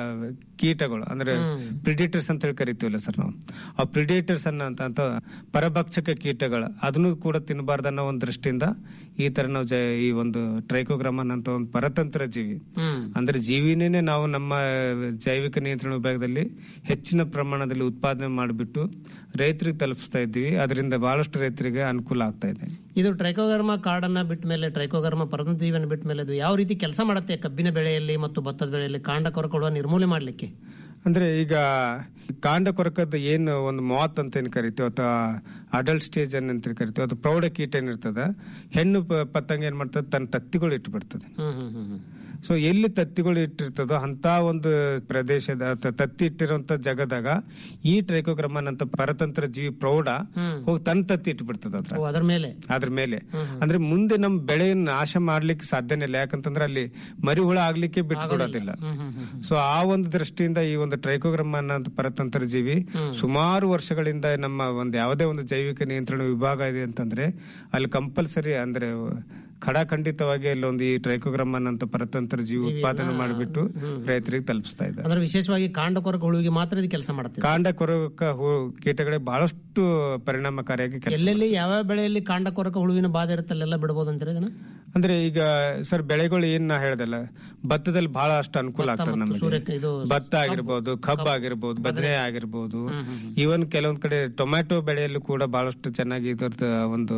ಕೀಟಗಳು ಅಂದ್ರೆ ಪ್ರಿಡೇಟರ್ಸ್ ಅಂತ ಹೇಳಿ ಕರಿತೀವಲ್ಲ ಸರ್ ನಾವು ಆ ಪ್ರಿಡೇಟರ್ಸ್ ಅನ್ನ ಅಂತ ಅಂತ ಪರಭಕ್ಷಕ ಕೀಟಗಳು ಅದನ್ನು ಕೂಡ ತಿನ್ನಬಾರ್ದು ಅನ್ನೋ ಒಂದು ದೃಷ್ಟಿಯಿಂದ ಈ ತರ ನಾವು ಜ- ಈ ಒಂದು ಟ್ರೈಕೋಗ್ರಾಮನ್ ಅಂತ ಒಂದು ಪರತಂತ್ರ ಜೀವಿ ಅಂದ್ರೆ ಜೀವಿನೇ ನಾವು ನಮ್ಮ ಜೈವಿಕ ನಿಯಂತ್ರಣ ವಿಭಾಗದಲ್ಲಿ ಹೆಚ್ಚಿನ ಪ್ರಮಾಣದಲ್ಲಿ ಉತ್ಪಾದನೆ ಮಾಡಿಬಿಟ್ಟು ರೈತರಿಗೆ ತಲುಪಿಸ್ತಾ ಇದ್ದೀವಿ ಅದರಿಂದ ಬಹಳಷ್ಟು ರೈತರಿಗೆ ಅನುಕೂಲ ಆಗ್ತಾ ಇದೆ ಇದು ಟ್ರೈಕೋಗರ್ಮ ಕಾಡನ್ನ ಬಿಟ್ಟ ಮೇಲೆ ಟ್ರೈಕೋಗರ್ಮ ಪರದಂತೀವನ್ನ ಬಿಟ್ಟ ಮೇಲೆ ಇದು ಯಾವ ರೀತಿ ಕೆಲಸ ಮಾಡುತ್ತೆ ಕಬ್ಬಿನ ಬೆಳೆಯಲ್ಲಿ ಮತ್ತು ಭತ್ತದ ಬೆಳೆಯಲ್ಲಿ ಕಾಂಡ ಕೊರಕೊಡುವ ನಿರ್ಮೂಲನೆ ಮಾಡ್ಲಿಕ್ಕೆ ಅಂದ್ರೆ ಈಗ ಕಾಂಡ ಕೊರಕದ ಏನು ಒಂದು ಮಾತ್ ಅಂತ ಏನ್ ಕರಿತೀವಿ ಅಥವಾ ಅಡಲ್ಟ್ ಸ್ಟೇಜ್ ಅಂತ ಕರಿತೀವಿ ಅಥವಾ ಪ್ರೌಢ ಕೀಟ ಏನಿರ್ತದ ಹೆಣ್ಣು ಪ- ಪತಂಗ ಏನ್ ಮಾಡ್ತದೆ ತನ್ನ ತತ್ತಿಗಳು ಇಟ್ಟು ಬಿಡ್ತದೆ ಹ್ಮ್ ಹ್ಮ್ ಹ್ಮ್ ಹ್ಮ್. ಸೊ ಎಲ್ಲಿ ತತ್ತಿಗಳು ಇಟ್ಟಿರ್ತದೋ ಅಂತ ಒಂದು ಪ್ರದೇಶದ ಅಥವಾ ತತ್ತಿ ಇಟ್ಟಿರುವಂತ ಜಗದಾಗ ಈ ಟ್ರೈಕೋಗ್ರಮನ್ ಅಂತ ಪರತಂತ್ರ ಜೀವಿ ಪ್ರೌಢ ಹೋಗಿ ತನ್ನ ತತ್ತಿ ಇಟ್ಬಿಡ್ತದ ಅದ್ರ ಓ, ಅದ್ರ ಮೇಲೆ ಅದ್ರ ಮೇಲೆ ಅಂದ್ರೆ ಮುಂದೆ ನಮ್ ಬೆಳೆಯನ್ನು ನಾಶ ಮಾಡ್ಲಿಕ್ಕೆ ಸಾಧ್ಯನೇ ಇಲ್ಲ ಯಾಕಂತಂದ್ರೆ ಅಲ್ಲಿ ಮರಿ ಹುಳ ಆಗ್ಲಿಕ್ಕೆ ಬಿಟ್ಕೊಡೋದಿಲ್ಲ ಸೊ ಆ ಒಂದು ದೃಷ್ಟಿಯಿಂದ ಈ ಒಂದು ಟ್ರೈಕೋಗ್ರಮ ಅನ್ನೋ ಪರತಂತ್ರ ಜೀವಿ ಸುಮಾರು ವರ್ಷಗಳಿಂದ ನಮ್ಮ ಒಂದು ಯಾವುದೇ ಒಂದು ಜೈವಿಕ ನಿಯಂತ್ರಣ ವಿಭಾಗ ಇದೆ ಅಂತಂದ್ರೆ ಅಲ್ಲಿ ಕಂಪಲ್ಸರಿ ಅಂದ್ರೆ ಖಡಾಖಂಡಿತವಾಗಿ ಅಲ್ಲಿ ಒಂದು ಈ ಟ್ರೈಕೋಗ್ರಮ ಅನ್ನೋ ಪರತಂತ್ರ ಜೀವಿ ಉತ್ಪಾದನೆ ಮಾಡಿಬಿಟ್ಟು ರೈತರಿಗೆ ತಲುಪಿಸ್ತಾ ಇದ್ದಾರೆ ಅಂದ್ರೆ ವಿಶೇಷವಾಗಿ ಕಾಂಡ ಕೊರಕ ಹುಳುವಿಗೆ ಮಾತ್ರ ಇದು ಕೆಲಸ ಮಾಡುತ್ತೆ ಕಾಂಡ ಕೊರಕ ಹು- ಕೀಟಗಳಿಗೆ ಬಹಳಷ್ಟು ಪರಿಣಾಮಕಾರಿಯಾಗಿ ಕೆಲಸ ಎಲ್ಲೆಲ್ಲಿ ಯಾವ ಬೆಳೆಯಲ್ಲಿ ಕಾಂಡ ಕೊರಕ ಹುಳುವಿನ ಬಾಧೆ ಇರುತ್ತೆ ಅಲ್ಲೆಲ್ಲ ಬಿಡಬಹುದು ಅಂತಾರೆ ಇದನ್ನ ಅಂದ್ರೆ ಈಗ ಸರ್ ಬೆಳೆಗಳು ಏನ್ ನಾ ಹೇಳ್ದಲ್ಲ ಭತ್ತದಲ್ಲಿ ಬಹಳ ಅಷ್ಟು ಅನುಕೂಲ ಆಗ್ತದೆ ನಮಗೆ ಸೂರ್ಯಕ- ಇದು ಭತ್ತ ಆಗಿರ್ಬೋದು ಕಬ್ಬು ಆಗಿರ್ಬೋದು ಬದನೆ ಆಗಿರ್ಬೋದು ಈವನ್ ಕೆಲವೊಂದ್ ಕಡೆ ಟೊಮ್ಯಾಟೊ ಬೆಳೆಯಲ್ಲೂ ಕೂಡ ಬಹಳಷ್ಟು ಚೆನ್ನಾಗಿ ಇದರದ ಒಂದು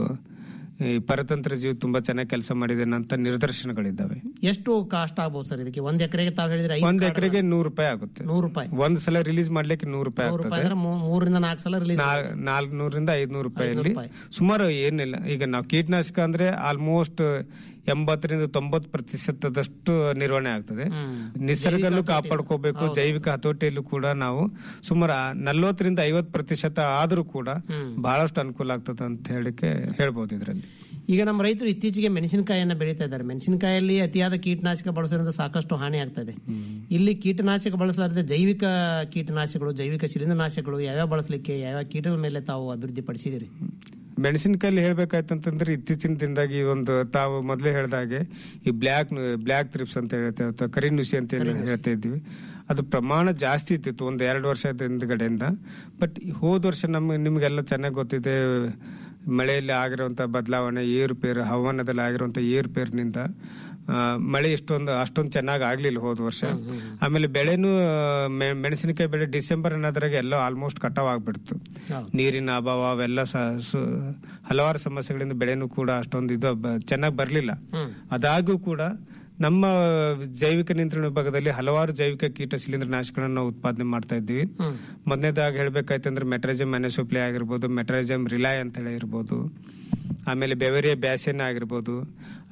ಈ ಪರತಂತ್ರ ಜೀವಿ ತುಂಬಾ ಚೆನ್ನಾಗಿ ಕೆಲಸ ಮಾಡಿದೆ ಅಂತ ನಿದರ್ಶನಗಳಿದ್ದಾವೆ ಎಷ್ಟು ಕಾಸ್ಟ್ ಆಗ್ಬೋದು ಸರ್ ಇದಕ್ಕೆ ಒಂದ್ ಎಕರೆಗೆ ತಾವ್ ಹೇಳಿದ್ರೆ ಐದು ಒಂದ್ ಎಕರೆಗೆ ನೂರು ರೂಪಾಯಿ ಆಗುತ್ತೆ ನೂರು ರೂಪಾಯಿ ಒಂದ್ ಸಲ ರಿಲೀಸ್ ಮಾಡ್ಲಿಕ್ಕೆ ನೂರು ರೂಪಾಯಿ ನೂರು ರೂಪಾಯಿ ಆಗ್ತದೆ ಅಂದ್ರೆ ಮೂ- ಮೂರರಿಂದ ನಾಲ್ಕು ಸಲ ರಿಲೀಸ್ ನಾಲ್ಕನೂರಿಂದ ಐದ್ನೂರು ರೂಪಾಯಲ್ಲಿ ರೂಪಾಯಿ. ಸುಮಾರು ಏನಿಲ್ಲ ಈಗ ನಾವು ಕೀಟನಾಶಕ ಅಂದ್ರೆ ಆಲ್ಮೋಸ್ಟ್ ಎಂಬತ್ತರಿಂದ ತೊಂಬತ್ತು ಪ್ರತಿಶತದಷ್ಟು ನಿರ್ವಹಣೆ ಆಗ್ತದೆ ನಿಸರ್ಗನು ಕಾಪಾಡ್ಕೋಬೇಕು ಜೈವಿಕ ಹತೋಟಿಯಲ್ಲೂ ಕೂಡ ನಾವು ಸುಮಾರು ಆ ನಲ್ವತ್ತರಿಂದ ಐವತ್ತು ಪ್ರತಿಶತ ಆದ್ರೂ ಕೂಡ ಬಹಳಷ್ಟು ಅನುಕೂಲ ಆಗ್ತದೆ ಅಂತ ಹೇಳಿಕೆ ಹೇಳ್ಬೋದು ಇದರಲ್ಲಿ ಈಗ ನಮ್ಮ ರೈತರು ಇತ್ತೀಚೆಗೆ ಮೆಣಸಿನಕಾಯಿಯನ್ನ ಬೆಳೀತಾ ಇದ್ದಾರೆ ಮೆಣಸಿನಕಾಯಲ್ಲಿ ಅತಿಯಾದ ಕೀಟನಾಶಕ ಬಳಸೋದ್ರಿಂದ ಸಾಕಷ್ಟು ಹಾನಿ ಆಗ್ತಾ ಇದೆ ಇಲ್ಲಿ ಕೀಟನಾಶಕ ಬಳಸಲಾರದೆ ಜೈವಿಕ ಕೀಟನಾಶಕಗಳು ಜೈವಿಕ ಶಿಲೀಂಧ್ರನಾಶಕಗಳು ಯಾವ್ಯಾವ ಬಳಸಲಿಕ್ಕೆ ಯಾವ್ಯಾವ ಕೀಟದ ಮೇಲೆ ತಾವು ಅಭಿವೃದ್ಧಿ ಪಡಿಸಿದಿರಿ ಮೆಣಸಿನಕಾಯಲ್ಲಿ ಹೇಳ್ಬೇಕಾಯ್ತಂತಂದ್ರೆ ಇತ್ತೀಚಿನ ದಿನದಾಗಿ ಈ ಒಂದು ತಾವು ಮೊದಲೇ ಹೇಳ್ದಾಗೆ ಈ ಬ್ಲ್ಯಾಕ್ ಬ್ಲ್ಯಾಕ್ ತ್ರಿಪ್ಸ್ ಅಂತ ಹೇಳ್ತೇವೆ ಅಥವಾ ಕರಿ ನುಸಿ ಅಂತ ಹೇಳಿ ಹೇಳ್ತಾ ಇದ್ವಿ ಅದು ಪ್ರಮಾಣ ಜಾಸ್ತಿ ಇತ್ತಿತ್ತು ಒಂದು ಎರಡು ವರ್ಷದ ಹಿಂದ್ಗಡೆಯಿಂದ ಬಟ್ ಹೋದ ವರ್ಷ ನಮ್ಗೆ ನಿಮ್ಗೆಲ್ಲ ಚೆನ್ನಾಗಿ ಗೊತ್ತಿದೆ ಮಳೆಯಲ್ಲಿ ಆಗಿರುವಂತ ಬದಲಾವಣೆ ಏರುಪೇರು ಹವಾಮಾನದಲ್ಲಿ ಆಗಿರುವಂತ ಏರುಪೇರಿನಿಂದ ಆ, ಮಳೆ ಇಷ್ಟೊಂದು ಅಷ್ಟೊಂದು ಚೆನ್ನಾಗಿ ಆಗ್ಲಿಲ್ಲ ಹೋದ ವರ್ಷ ಆಮೇಲೆ ಬೆಳೆನೂ ಮೆ- ಮೆಣಸಿನಕಾಯಿ ಬೆಳೆ ಡಿಸೆಂಬರ್ ಅನ್ನೋದ್ರಾಗೆ ಎಲ್ಲ ಆಲ್ಮೋಸ್ಟ್ ಕಟಾವ್ ಆಗ್ಬಿಡ್ತು ನೀರಿನ ಅಭಾವ ಅವೆಲ್ಲ ಸ- ಸು- ಹಲವಾರು ಸಮಸ್ಯೆಗಳಿಂದ ಬೆಳೆನೂ ಕೂಡ ಅಷ್ಟೊಂದು ಇದು ಚೆನ್ನಾಗಿ ಬರ್ಲಿಲ್ಲ ಅದಾಗೂ ಕೂಡ ನಮ್ಮ ಜೈವಿಕ ನಿಯಂತ್ರಣ ವಿಭಾಗದಲ್ಲಿ ಹಲವಾರು ಜೈವಿಕ ಕೀಟ ಶಿಲೀಂಧ್ರನಾಶಕಗಳನ್ನ ನಾವು ಉತ್ಪಾದನೆ ಮಾಡ್ತಾ ಇದ್ದೀವಿ ಮೊದಲನೇದಾಗಿ ಹೇಳ್ಬೇಕಾಯ್ತಂದ್ರೆ ಮೆಟ್ರೈಜಮ್ ಅನೆಸೋಪ್ಲೆ ಆಗಿರ್ಬೋದು ಮೆಟ್ರೈಜಮ್ ರಿಲಾಯ್ ಅಂತ ಹೇಳಿ ಇರ್ಬೋದು ಆಮೇಲೆ ಬೆವರಿಯ ಬ್ಯಾಸೆನ್ ಆಗಿರ್ಬೋದು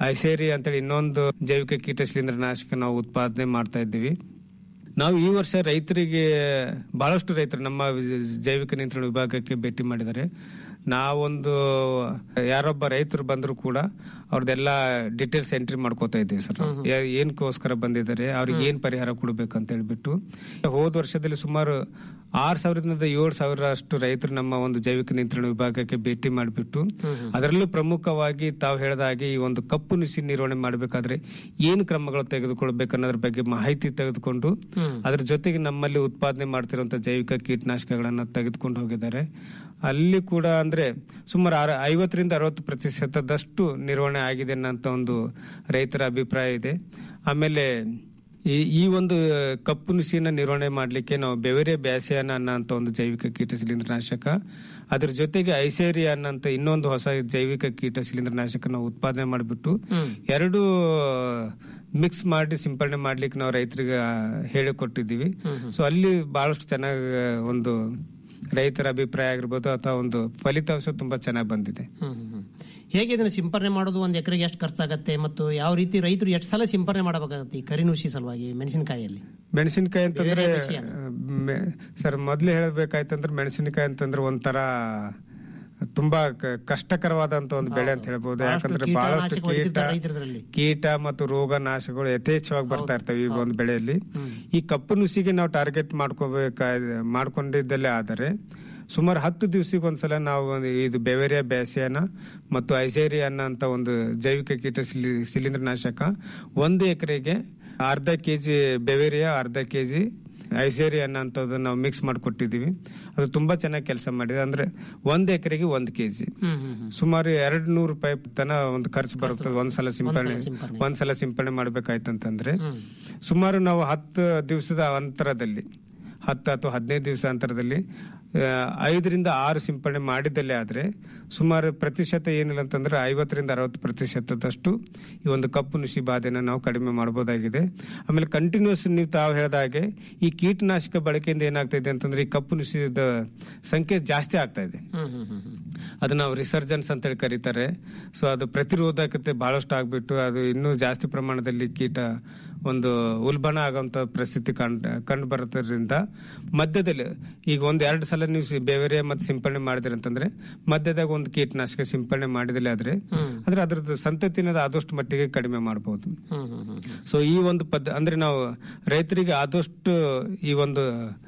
ಐಸೇರಿ ಅಂತೇಳಿ ಇನ್ನೊಂದು ಜೈವಿಕ ಕೀಟ ಶಿಲೀಂಧ್ರನಾಶಕ ನಾವು ಉತ್ಪಾದನೆ ಮಾಡ್ತಾ ಇದ್ದೀವಿ ನಾವು ಈ ವರ್ಷ ರೈತರಿಗೆ ಬಹಳಷ್ಟು ರೈತರು ನಮ್ಮ ಜೈವಿಕ ನಿಯಂತ್ರಣ ವಿಭಾಗಕ್ಕೆ ಭೇಟಿ ಮಾಡಿದ್ದಾರೆ ನಾವೊಂದು ಯಾರೊಬ್ಬ ರೈತರು ಬಂದ್ರು ಕೂಡ ಅವ್ರದ್ದೆಲ್ಲ ಡೀಟೇಲ್ಸ್ ಎಂಟ್ರಿ ಮಾಡ್ಕೋತಾ ಇದ್ದೀವಿ ಸರ್ ಯಾ- ಏನಕ್ಕೋಸ್ಕರ ಬಂದಿದ್ದಾರೆ ಅವ್ರಿಗೆ ಏನ್ ಪರಿಹಾರ ಕೊಡ್ಬೇಕು ಅಂತ ಹೇಳ್ಬಿಟ್ಟು ಹೋದ ವರ್ಷದಲ್ಲಿ ಸುಮಾರು ಆರ್ ಸಾವಿರದಿಂದ ಏಳು ಸಾವಿರ ಅಷ್ಟು ರೈತರು ನಮ್ಮ ಒಂದು ಜೈವಿಕ ನಿಯಂತ್ರಣ ವಿಭಾಗಕ್ಕೆ ಭೇಟಿ ಮಾಡಿಬಿಟ್ಟು ಅದರಲ್ಲೂ ಪ್ರಮುಖವಾಗಿ ತಾವು ಹೇಳಿದ ಹಾಗೆ ಈ ಒಂದು ಕಪ್ಪು ನುಸಿ ನಿರ್ವಹಣೆ ಮಾಡಬೇಕಾದ್ರೆ ಏನು ಕ್ರಮಗಳು ತೆಗೆದುಕೊಳ್ಬೇಕು ಅನ್ನೋದ್ರ ಬಗ್ಗೆ ಮಾಹಿತಿ ತೆಗೆದುಕೊಂಡು ಅದ್ರ ಜೊತೆಗೆ ನಮ್ಮಲ್ಲಿ ಉತ್ಪಾದನೆ ಮಾಡ್ತಿರುವಂತ ಜೈವಿಕ ಕೀಟನಾಶಕಗಳನ್ನ ತೆಗೆದುಕೊಂಡು ಹೋಗಿದ್ದಾರೆ ಅಲ್ಲಿ ಕೂಡ ಅಂದ್ರೆ ಸುಮಾರು ಆರ- ಐವತ್ತರಿಂದ ಅರವತ್ತು ಪ್ರತಿಶತದಷ್ಟು ನಿರ್ವಹಣೆ ಆಗಿದೆ ಅನ್ನೋಂತ ಒಂದು ರೈತರ ಅಭಿಪ್ರಾಯ ಇದೆ ಆಮೇಲೆ ಈ ಈ ಒಂದು ಕಪ್ಪು ನುಸಿನ ನಿರ್ವಹಣೆ ಮಾಡಲಿಕ್ಕೆ ನಾವು ಬೆವರೆ ಬ್ಯಾಸಿಯಾನ ಅನ್ನೋಂಥ ಒಂದು ಜೈವಿಕ ಕೀಟ ಶಿಲೀಂಧ್ರನಾಶಕ ಅದ್ರ ಜೊತೆಗೆ ಐಸೇರಿಯಾ ಅನ್ನೋಂಥ ಇನ್ನೊಂದು ಹೊಸ ಜೈವಿಕ ಕೀಟ ಶಿಲೀಂಧ್ರನಾಶಕ ನಾವು ಉತ್ಪಾದನೆ ಮಾಡಿಬಿಟ್ಟು ಎರಡು ಮಿಕ್ಸ್ ಮಾಡಿ ಸಿಂಪಡಣೆ ಮಾಡ್ಲಿಕ್ಕೆ ನಾವು ರೈತರಿಗೆ ಹೇಳಿಕೊಟ್ಟಿದ್ದೀವಿ ಸೊ ಅಲ್ಲಿ ಬಹಳಷ್ಟು ಚೆನ್ನಾಗಿ ಒಂದು ರೈತರ ಅಭಿಪ್ರಾಯ ಆಗಿರ್ಬೋದು ಅಥವಾ ಒಂದು ಫಲಿತಾಂಶ ತುಂಬಾ ಚೆನ್ನಾಗಿ ಬಂದಿದೆ ಹ್ಮ್, ಹ್ಮ್, ಹ್ಮ್. ಹೇಗೆ ಇದನ್ನ ಸಿಂಪರಣೆ ಮಾಡೋದು ಒಂದು ಎಕರೆಗೆ ಎಷ್ಟು ಖರ್ಚಾಗತ್ತೆ ಮತ್ತು ಯಾವ ರೀತಿ ರೈತರು ಎಷ್ಟು ಸಲ ಸಿಂಪರಣೆ ಮಾಡಬೇಕಾಗತ್ತೆ ಈ ಕರಿನುಸಿ ಸಲುವಾಗಿ ಮೆಣಸಿನಕಾಯಿಯಲ್ಲಿ ಮೆಣಸಿನಕಾಯಿ ಅಂತಂದ್ರೆ ಬೇರೆ ವಿಷಯ. ಮೆ- ಸರ್ ಮೊದ್ಲು ಹೇಳಬೇಕಾಯ್ತಂದ್ರೆ ಮೆಣಸಿನಕಾಯಿ ಅಂತಂದ್ರೆ ಒಂಥರ ತುಂಬಾ ಕ- ಕಷ್ಟಕರವಾದಂತ ಒಂದು ಬೆಳೆ ಅಂತ ಹೇಳ್ಬೋದು ಬಹಳಷ್ಟು ಯಾಕಂದ್ರೆ ಕೀಟನಾಶಕ ಬಹಳಷ್ಟು ಕೀಟ ಹೊಡಿತಿರ್ತಾರೆ ರೈತರು ಇದ್ರಲ್ಲಿ. ಕೀಟ ಮತ್ತು ರೋಗ ನಾಶಗಳು ಯಥೇಚ್ಛವಾಗಿ ಬರ್ತಾ ಇರ್ತವೆ ಈ ಒಂದು ಬೆಳೆಯಲ್ಲಿ ಈ ಕಪ್ಪು ನುಸಿಗೆ ನಾವು ಟಾರ್ಗೆಟ್ ಮಾಡ್ಕೋಬೇಕ ಮಾಡ್ಕೊಂಡಿದ್ದಲ್ಲೇ ಆದರೆ ಸುಮಾರು ಹತ್ತು ದಿವಸಕ್ಕೆ ಒಂದ್ಸಲ ನಾವು ಒಂದು ಇದು ಬೆವೇರಿಯಾ ಬ್ಯಾಸಿಯಾನ ಮತ್ತು ಐಸೇರಿಯಾನ ಅಂತ ಒಂದು ಜೈವಿಕ ಕೀಟ ಶಿಲಿ- ಶಿಲೀಂಧ್ರನಾಶಕ ಒಂದು ಎಕರೆಗೆ ಅರ್ಧ ಕೆಜಿ ಬೆವೇರಿಯಾ ಅರ್ಧ ಕೆಜಿ ಐಸೇರಿಯಾ ಅನ್ನೋಂಥದ್ದನ್ನ ನಾವು ಮಿಕ್ಸ್ ಮಾಡಿಕೊಟ್ಟಿದ್ದೀವಿ ಅದು ತುಂಬಾ ಚೆನ್ನಾಗಿ ಕೆಲಸ ಮಾಡಿದೆ ಅಂದ್ರೆ ಒಂದ್ ಎಕರೆಗೆ ಒಂದ್ ಕೆಜಿ ಸುಮಾರು ಎರಡ್ ನೂರು ರೂಪಾಯಿ ತನ ಒಂದು ಖರ್ಚು ಬರ್ತದೆ ಒಂದ್ಸಲ ಸಿಂಪಡಣೆ ಸಿಂಪಡಣೆ. ಒಂದ್ಸಲ ಸಿಂಪಡಣೆ ಮಾಡ್ಬೇಕಾಯ್ತಂತಂದ್ರೆ ಸುಮಾರು ನಾವು ಹತ್ತು ದಿವಸದ ಅಂತರದಲ್ಲಿ ಹತ್ತು ಅಥವಾ ಹದಿನೈದು ದಿವಸ ಅಂತರದಲ್ಲಿ ಆ, ಐದರಿಂದ ಆರು ಸಿಂಪಡಣೆ ಮಾಡಿದ್ದಲ್ಲೇ ಆದ್ರೆ ಸುಮಾರು ಪ್ರತಿಶತ ಏನಿಲ್ಲ ಅಂತಂದ್ರೆ ಐವತ್ತರಿಂದ ಅರವತ್ತು ಪ್ರತಿಶತದಷ್ಟು ಈ ಒಂದು ಕಪ್ಪು ನುಸಿ ಬಾಧೆನ ನಾವು ಕಡಿಮೆ ಮಾಡಬಹುದಾಗಿದೆ ಆಮೇಲೆ ಕಂಟಿನ್ಯೂಸ್ ನೀವು ತಾವು ಹೇಳಿದ ಹಾಗೆ ಈ ಕೀಟನಾಶಕ ಬಳಕೆಯಿಂದ ಏನಾಗ್ತಾ ಇದೆ ಅಂತಂದ್ರೆ ಈ ಕಪ್ಪು ನುಸಿದ ಸಂಖ್ಯೆ ಜಾಸ್ತಿ ಆಗ್ತಾ ಇದೆ ಅದು ನಾವು ರಿಸರ್ಜನ್ಸ್ ಅಂತೇಳಿ ಕರೀತಾರೆ ಸೊ ಅದು ಪ್ರತಿರೋಧಕತೆ ಬಹಳಷ್ಟು ಆಗ್ಬಿಟ್ಟು ಅದು ಇನ್ನೂ ಜಾಸ್ತಿ ಪ್ರಮಾಣದಲ್ಲಿ ಕೀಟ ಒಂದು ಉಲ್ಬಣ ಆಗುವಂತ ಪರಿಸ್ಥಿತಿ ಕಂಡು ಕಂಡು ಬರೋದ್ರಿಂದ ಮಧ್ಯದಲ್ಲಿ ಈಗ ಒಂದ್ ಎರಡು ಸಲ ನೀವು ಸಿ- ಬೇವರೆ ಮತ್ತೆ ಸಿಂಪಡಣೆ ಮಾಡಿದ್ರಿ ಅಂತಂದ್ರೆ ಮಧ್ಯದಾಗ ಒಂದು ಕೀಟನಾಶಕ ಸಿಂಪಡಣೆ ಮಾಡಿದಲ್ಲಿ ಆದ್ರೆ ಆದ್ರೆ ಅದ್ರದ್ದು ಸಂತತಿನ ಆದಷ್ಟು ಮಟ್ಟಿಗೆ ಕಡಿಮೆ ಮಾಡಬಹುದು ಸೊ ಈ ಒಂದು ಪದ್ಧ ಅಂದ್ರೆ ನಾವು ರೈತರಿಗೆ ಆದಷ್ಟು ಈ ಒಂದು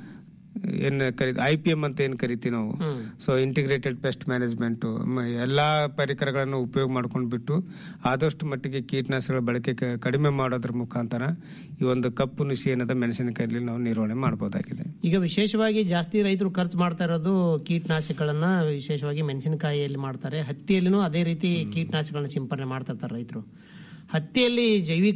ಏನ್ ಕರಿ ಐ ಪಿ ಎಂ ಅಂತ ಏನ್ ಕರಿತೀವಿ ನಾವು ಸೊ ಇಂಟಿಗ್ರೇಟೆಡ್ ಪೆಸ್ಟ್ ಮ್ಯಾನೇಜ್ಮೆಂಟ್ ಎಲ್ಲಾ ಪರಿಕರಗಳನ್ನು ಉಪಯೋಗ ಮಾಡ್ಕೊಂಡ್ಬಿಟ್ಟು ಆದಷ್ಟು ಮಟ್ಟಿಗೆ ಕೀಟನಾಶಕಗಳ ಬಳಕೆ ಕ- ಕಡಿಮೆ ಮಾಡೋದ್ರ ಮುಖಾಂತರ ಈ ಒಂದು ಕಪ್ಪು ನುಸಿ ಏನದ ಮೆಣಸಿನಕಾಯಲ್ಲಿ ನಾವು ನಿರ್ವಹಣೆ ಮಾಡಬಹುದಾಗಿದೆ ಈಗ ವಿಶೇಷವಾಗಿ ಜಾಸ್ತಿ ರೈತರು ಖರ್ಚು ಮಾಡ್ತಾ ಇರೋದು ಕೀಟನಾಶಕಗಳನ್ನ ವಿಶೇಷವಾಗಿ ಮೆಣಸಿನಕಾಯಿಯಲ್ಲಿ ಮಾಡ್ತಾರೆ ಹತ್ತಿಯಲ್ಲಿನೂ ಅದೇ ರೀತಿ ಕೀಟನಾಶಕಗಳನ್ನ ಸಿಂಪರಣೆ ಮಾಡ್ತಾ ಇರ್ತಾರೆ ರೈತರು ಹತ್ತಿಯಲ್ಲಿ ಜೈವಿಕ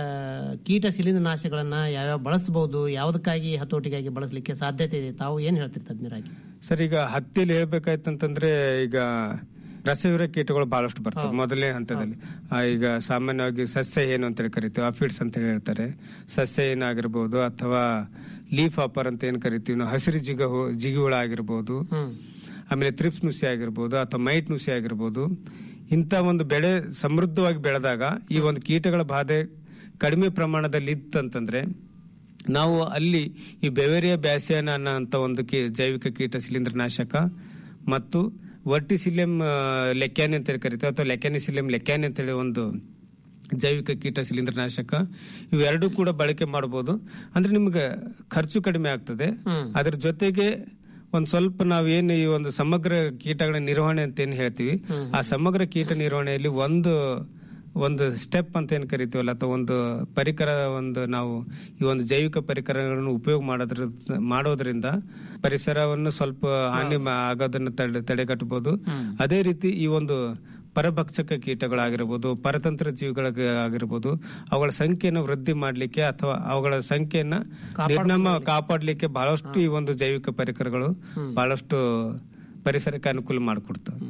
ಕೀಟ ಶಿಲೀಂಧ್ರನಾಶಗಳನ್ನ ಯಾವ್ಯಾವ ಬಳಸಬಹುದು ಯಾವುದಕ್ಕಾಗಿ ಹತೋಟಿಗಾಗಿ ಬಳಸಲಿಕ್ಕೆ ಸಾಧ್ಯತೆ ಇದೆ ತಾವು ಏನ್ ಹೇಳ್ತೀರಿ ತಜ್ಞರಾಗಿ ಸರ್ ಈಗ ಹತ್ತಿಯಲ್ಲಿ ಹೇಳ್ಬೇಕಾಯ್ತಂತಂದ್ರೆ ಈಗ ರಸವಿರ ಕೀಟಗಳು ಬಹಳಷ್ಟು ಬರ್ತವೆ ಮೊದಲನೇ ಹಂತದಲ್ಲಿ ಆ, ಈಗ ಸಾಮಾನ್ಯವಾಗಿ ಸಸ್ಯ ಏನು ಅಂತೇಳಿ ಕರಿತೀವಿ ಅಫಿಡ್ಸ್ ಅಂತ ಹೇಳಿ ಹೇಳ್ತಾರೆ ಸಸ್ಯ ಏನಾಗಿರ್ಬೋದು ಅಥವಾ ಲೀಫ್ ಆಪರ್ ಅಂತ ಏನ್ ಕರಿತೀವಿ ನಾವು ಹಸಿರು ಜಿಗ ಜಿಗಿಹುಳ ಆಗಿರ್ಬೋದು ಆಮೇಲೆ ತ್ರಿಪ್ಸ್ ನುಸಿ ಆಗಿರ್ಬೋದು ಅಥವಾ ಮೈಟ್ ನುಸಿ ಆಗಿರ್ಬೋದು ಇಂಥ ಒಂದು ಬೆಳೆ ಸಮೃದ್ಧವಾಗಿ ಬೆಳೆದಾಗ ಈ ಒಂದು ಕೀಟಗಳ ಬಾಧೆ ಕಡಿಮೆ ಪ್ರಮಾಣದಲ್ಲಿ ಇತ್ತಂತಂದ್ರೆ ನಾವು ಅಲ್ಲಿ ಈ ಬೆವೇರಿಯಾ ಬ್ಯಾಸಿಯಾನ ಅನ್ನೋ ಒಂದು ಕೀ- ಜೈವಿಕ ಕೀಟ ಶಿಲೀಂಧ್ರನಾಶಕ ಮತ್ತು ವರ್ಟಿಸಿಲಿಯಂ ಲೆಕ್ಯಾನಿ ಅಂತ ಹೇಳಿ ಕರಿತೀವಿ ಅಥವಾ ಲೆಕ್ಯಾನಿಸಿಲಿಯಂ ಲೆಕ್ಯಾನಿ ಅಂತೇಳಿ ಒಂದು ಜೈವಿಕ ಕೀಟ ಶಿಲೀಂಧ್ರನಾಶಕ ಇವೆರಡೂ ಕೂಡ ಬಳಕೆ ಮಾಡಬಹುದು ಅಂದ್ರೆ ನಿಮ್ಗೆ ಖರ್ಚು ಕಡಿಮೆ ಆಗ್ತದೆ ಅದ್ರ ಜೊತೆಗೆ ಒಂದ್ ಸ್ವಲ್ಪ ನಾವೇನು ಈ ಒಂದು ಸಮಗ್ರ ಕೀಟಗಳ ನಿರ್ವಹಣೆ ಅಂತ ಏನ್ ಹೇಳ್ತೀವಿ ಆ ಸಮಗ್ರ ಕೀಟ ನಿರ್ವಹಣೆಯಲ್ಲಿ ಒಂದು ಒಂದು ಸ್ಟೆಪ್ ಅಂತ ಏನ್ ಕರಿತೀವಲ್ಲ ಅಥವಾ ಒಂದು ಪರಿಕರ ಒಂದು ನಾವು ಈ ಒಂದು ಜೈವಿಕ ಪರಿಕರಗಳನ್ನು ಉಪಯೋಗ ಮಾಡೋದ್ರ ಮಾಡೋದ್ರಿಂದ ಪರಿಸರವನ್ನು ಸ್ವಲ್ಪ ಹಾನಿ ಮಾ- ಆಗೋದನ್ನ ತಡೆ ತಡೆಗಟ್ಟಬಹುದು ಅದೇ ರೀತಿ ಈ ಒಂದು ಪರಭಕ್ಷಕ ಕೀಟಗಳಾಗಿರ್ಬೋದು ಪರತಂತ್ರ ಜೀವಿಗಳ ಆಗಿರ್ಬೋದು ಅವುಗಳ ಸಂಖ್ಯೆಯನ್ನು ವೃದ್ಧಿ ಮಾಡಲಿಕ್ಕೆ ಅಥವಾ ಅವುಗಳ ಸಂಖ್ಯೆಯನ್ನ ನಿರ್ನಾಮ ಕಾಪಾಡಲಿಕ್ಕೆ ಬಹಳಷ್ಟು ಈ ಒಂದು ಜೈವಿಕ ಪರಿಕರಗಳು ಬಹಳಷ್ಟು ಪರಿಸರಕ್ಕೆ ಅನುಕೂಲ ಮಾಡಿಕೊಡ್ತವೆ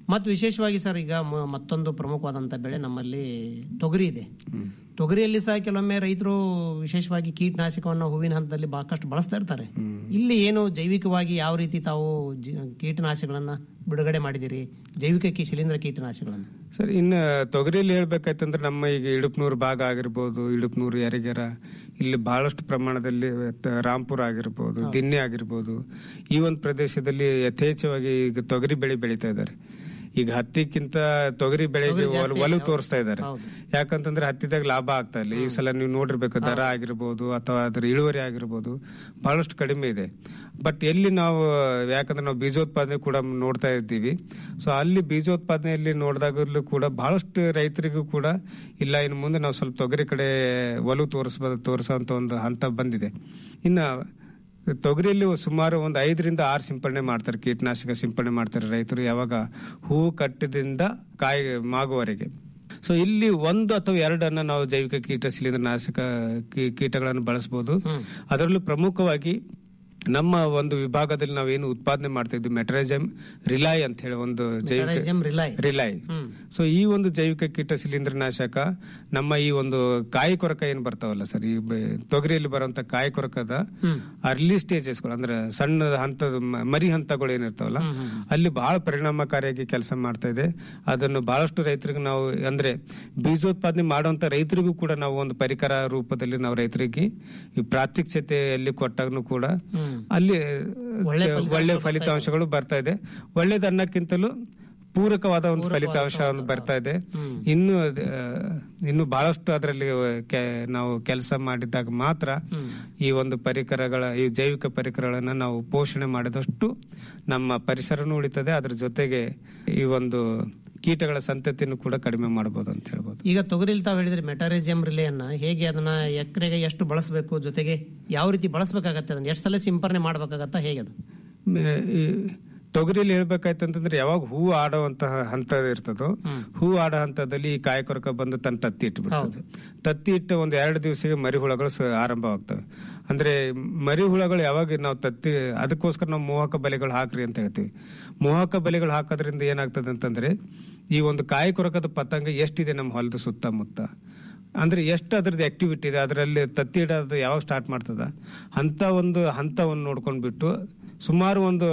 ಮತ್ತು ವಿಶೇಷವಾಗಿ ಸರ್ ಈಗ ಮ- ಮತ್ತೊಂದು ಪ್ರಮುಖವಾದಂತ ಬೆಳೆ ನಮ್ಮಲ್ಲಿ ತೊಗರಿ ಇದೆ ತೊಗರಿಯಲ್ಲಿ ಸಹ ಕೆಲವೊಮ್ಮೆ ರೈತರು ವಿಶೇಷವಾಗಿ ಕೀಟನಾಶಕವನ್ನು ಹೂವಿನ ಹಂತದಲ್ಲಿ ಬಹಳಷ್ಟು ಬಳಸ್ತಾ ಇರ್ತಾರೆ ಇಲ್ಲಿ ಏನು ಜೈವಿಕವಾಗಿ ಯಾವ ರೀತಿ ತಾವು ಜಿ- ಕೀಟನಾಶಕಗಳನ್ನ ಬಿಡುಗಡೆ ಮಾಡಿದಿರಿ ಜೈವಿಕ ಕಿ ಶಿಲೀಂಧ್ರ ಕೀಟನಾಶಕಗಳನ್ನು ಸರ್ ಇನ್ನು ತೊಗರಿಯಲ್ಲಿ ಹೇಳ್ಬೇಕಾಯ್ತಂದ್ರೆ ನಮ್ಮ ಈಗ ಇಡುಪ್ನೂರು ಭಾಗ ಆಗಿರ್ಬೋದು ಇಡುಪ್ನೂರು ಯರಿಗೆರ ಇಲ್ಲಿ ಬಹಳಷ್ಟು ಪ್ರಮಾಣದಲ್ಲಿ ತ- ರಾಂಪುರ ಆಗಿರ್ಬೋದು ದಿನ್ನೆ ಆಗಿರ್ಬೋದು ಈ ಒಂದು ಪ್ರದೇಶದಲ್ಲಿ ಯಥೇಚ್ಛವಾಗಿ ಈಗ ತೊಗರಿ ಬೆಳೆ ಬೆಳೀತಾ ಇದ್ದಾರೆ ಈಗ ಹತ್ತಿಕ್ಕಿಂತ ತೊಗರಿ ಬೆಳೆಗೆ ಒಲ- ಒಲವು ತೋರಿಸ್ತಾ ಇದ್ದಾರೆ ಯಾಕಂತಂದ್ರೆ ಹತ್ತಿದಾಗ ಲಾಭ ಆಗ್ತಾ ಇಲ್ಲ ಈ ಸಲ ನೀವು ನೋಡಿರ್ಬೇಕು ದರ ಆಗಿರ್ಬೋದು ಅಥವಾ ಅದ್ರ ಇಳುವರಿ ಆಗಿರ್ಬೋದು ಬಹಳಷ್ಟು ಕಡಿಮೆ ಇದೆ ಬಟ್ ಎಲ್ಲಿ ನಾವು ಯಾಕಂದ್ರೆ ನಾವು ಬೀಜೋತ್ಪಾದನೆ ಕೂಡ ನೋಡ್ತಾ ಇದ್ದೀವಿ ಸೊ ಅಲ್ಲಿ ಬೀಜೋತ್ಪಾದನೆಯಲ್ಲಿ ನೋಡಿದಾಗಲೂ ಕೂಡ ಬಹಳಷ್ಟು ರೈತರಿಗೂ ಕೂಡ ಇಲ್ಲ ಇನ್ನು ಮುಂದೆ ನಾವು ಸ್ವಲ್ಪ ತೊಗರಿ ಕಡೆ ಒಲವು ತೋರಿಸ್ಬೋದು ತೋರಿಸೋಂತ ಒಂದು ಹಂತ ಬಂದಿದೆ ಇನ್ನ ತೊಗರಿಯಲ್ಲಿ ಸುಮಾರು ಒಂದು ಐದರಿಂದ ಆರು ಸಿಂಪಡಣೆ ಮಾಡ್ತಾರೆ ಕೀಟನಾಶಕ ಸಿಂಪಡಣೆ ಮಾಡ್ತಾರೆ ರೈತರು ಯಾವಾಗ ಹೂವು ಕಟ್ಟಿದಿಂದ ಕಾಯಿ ಮಾಗುವವರೆಗೆ ಸೊ ಇಲ್ಲಿ ಒಂದು ಅಥವಾ ಎರಡನ್ನ ನಾವು ಜೈವಿಕ ಕೀಟ ಶಿಲೀಂಧ್ರನಾಶಕ ಕೀ- ಕೀಟಗಳನ್ನು ಬಳಸಬಹುದು ಅದರಲ್ಲೂ ಪ್ರಮುಖವಾಗಿ ನಮ್ಮ ಒಂದು ವಿಭಾಗದಲ್ಲಿ ನಾವು ಏನು ಉತ್ಪಾದನೆ ಮಾಡ್ತಾ ಇದ್ವಿ ಮೆಟ್ರೈಸಮ್ ರಿಲೈ ಅಂತ ಹೇಳಿ ಒಂದು Metarhizium ಜೈವಿಕ ರಿಲೈ. ರಿಲೈ ಸೊ ಈ ಒಂದು ಜೈವಿಕ ಕೀಟ ಶಿಲೀಂಧ್ರನಾಶಕ ನಮ್ಮ ಈ ಒಂದು ಕಾಯಿ ಕೊರಕ ಏನ್ ಬರ್ತಾವಲ್ಲ ಸರ್ ಈ ಬ- ತೊಗರಿಯಲ್ಲಿ ಬರುವಂತ ಕಾಯಿ ಕೊರಕದ ಅರ್ಲಿ ಸ್ಟೇಜಸ್ಗಳು ಅಂದ್ರೆ ಸಣ್ಣ ಹಂತದ ಮ- ಮರಿ ಹಂತಗಳು ಏನಿರ್ತಾವಲ್ಲ ಅಲ್ಲಿ ಬಹಳ ಪರಿಣಾಮಕಾರಿಯಾಗಿ ಕೆಲಸ ಮಾಡ್ತಾ ಇದೆ ಅದನ್ನು ಬಹಳಷ್ಟು ರೈತರಿಗೆ ನಾವು ಅಂದ್ರೆ ಬೀಜೋತ್ಪಾದನೆ ಮಾಡುವಂತ ರೈತರಿಗೂ ಕೂಡ ನಾವು ಒಂದು ಪರಿಕರ ರೂಪದಲ್ಲಿ ನಾವು ರೈತರಿಗೆ ಈ ಪ್ರಾತ್ಯಕ್ಷತೆಯಲ್ಲಿ ಕೊಟ್ಟಾಗನು ಕೂಡ ಅಲ್ಲಿ ಒಳ್ಳೆ ಚ- ಫಲಿತಾಂಶ ಒಳ್ಳೆ ಬರ್ತಾ ಫಲಿತಾಂಶಗಳು ಬರ್ತಾ ಇದೆ ಒಳ್ಳೇದು ಅನ್ನಕ್ಕಿಂತಲೂ ಪೂರಕವಾದ ಒಂದು ಫಲಿತಾಂಶ ಒಂದು ಬರ್ತಾ ಇದೆ ಇನ್ನು ಅದ್- ಆ, ಇನ್ನು ಬಹಳಷ್ಟು ಅದರಲ್ಲಿ ನಾವು ಕೆಲಸ ಮಾಡಿದಾಗ ಮಾತ್ರ ಈ ಒಂದು ಪರಿಕರಗಳ ಈ ಜೈವಿಕ ಪರಿಕರಗಳನ್ನ ನಾವು ಪೋಷಣೆ ಮಾಡಿದಷ್ಟು ನಮ್ಮ ಪರಿಸರನೂ ಉಳಿತದೆ ಅದ್ರ ಜೊತೆಗೆ ಈ ಒಂದು ಕೀಟಗಳ ಸಂತತಿಯನ್ನು ಕೂಡ ಕಡಿಮೆ ಮಾಡಬಹುದು ಅಂತ ಹೇಳ್ಬೋದು ಈಗ ತೊಗರಿಲಿ ತಾವು ಹೇಳಿದ್ರೆ ಮೆಟಾರಿಜಿಯಂ ರಿಲೆಯನ್ನ ಹೇಗೆ ಅದನ್ನ ಎಕರೆಗೆ ಎಷ್ಟು ಬಳಸಬೇಕು ಜೊತೆಗೆ ಯಾವ ರೀತಿ ಬಳಸಬೇಕಾಗತ್ತೆ ಅದನ್ನ ಎಷ್ಟು ಸಲ ಸಿಂಪರಣೆ ಮಾಡ್ಬೇಕಾಗತ್ತಾ ಹೇಗೆ ಅದು ಮ- ಈ ತೊಗರಿಯಲ್ಲಿ ಹೇಳ್ಬೇಕಾಯ್ತಂತಂದ್ರೆ ಯಾವಾಗ ಹೂ ಆಡುವಂತಹ ಹಂತ ಇರ್ತದೋ ಹೂ ಆಡೋ ಹಂತದಲ್ಲಿ ಈ ಕಾಯಿ ಕೊರಕ ಬಂದು ತನ್ನ ತತ್ತಿ ಇಟ್ಬಿಡ್ತದೆ ತತ್ತಿ ಇಟ್ಟು ಒಂದ್ ಎರಡು ದಿವಸಕ್ಕೆ ಮರಿ ಹುಳಗಳು ಸ- ಆರಂಭವಾಗ್ತವೆ ಅಂದ್ರೆ ಮರಿ ಹುಳಗಳು ಯಾವಾಗ ನಾವು ತತ್ತಿ ಅದಕ್ಕೋಸ್ಕರ ನಾವು ಮೋಹಕ ಬಲೆಗಳು ಹಾಕ್ರಿ ಅಂತ ಹೇಳ್ತೀವಿ ಮೋಹಕ ಬಲೆಗಳು ಹಾಕೋದ್ರಿಂದ ಏನಾಗ್ತದೆ ಅಂತಂದ್ರೆ ಈ ಒಂದು ಕಾಯಿ ಕೊರಕದ ಪತಂಗ ಎಷ್ಟಿದೆ ನಮ್ಮ ಹೊಲದ ಸುತ್ತಮುತ್ತ ಅಂದ್ರೆ ಎಷ್ಟು ಅದ್ರದ್ದು ಆಕ್ಟಿವಿಟಿ ಇದೆ ಅದರಲ್ಲಿ ತತ್ತಿ ಇಡೋದು ಯಾವಾಗ ಸ್ಟಾರ್ಟ್ ಮಾಡ್ತದ ಅಂತ ಒಂದು ಹಂತವನ್ನು ನೋಡ್ಕೊಂಡ್ಬಿಟ್ಟು ಸುಮಾರು ಒಂದು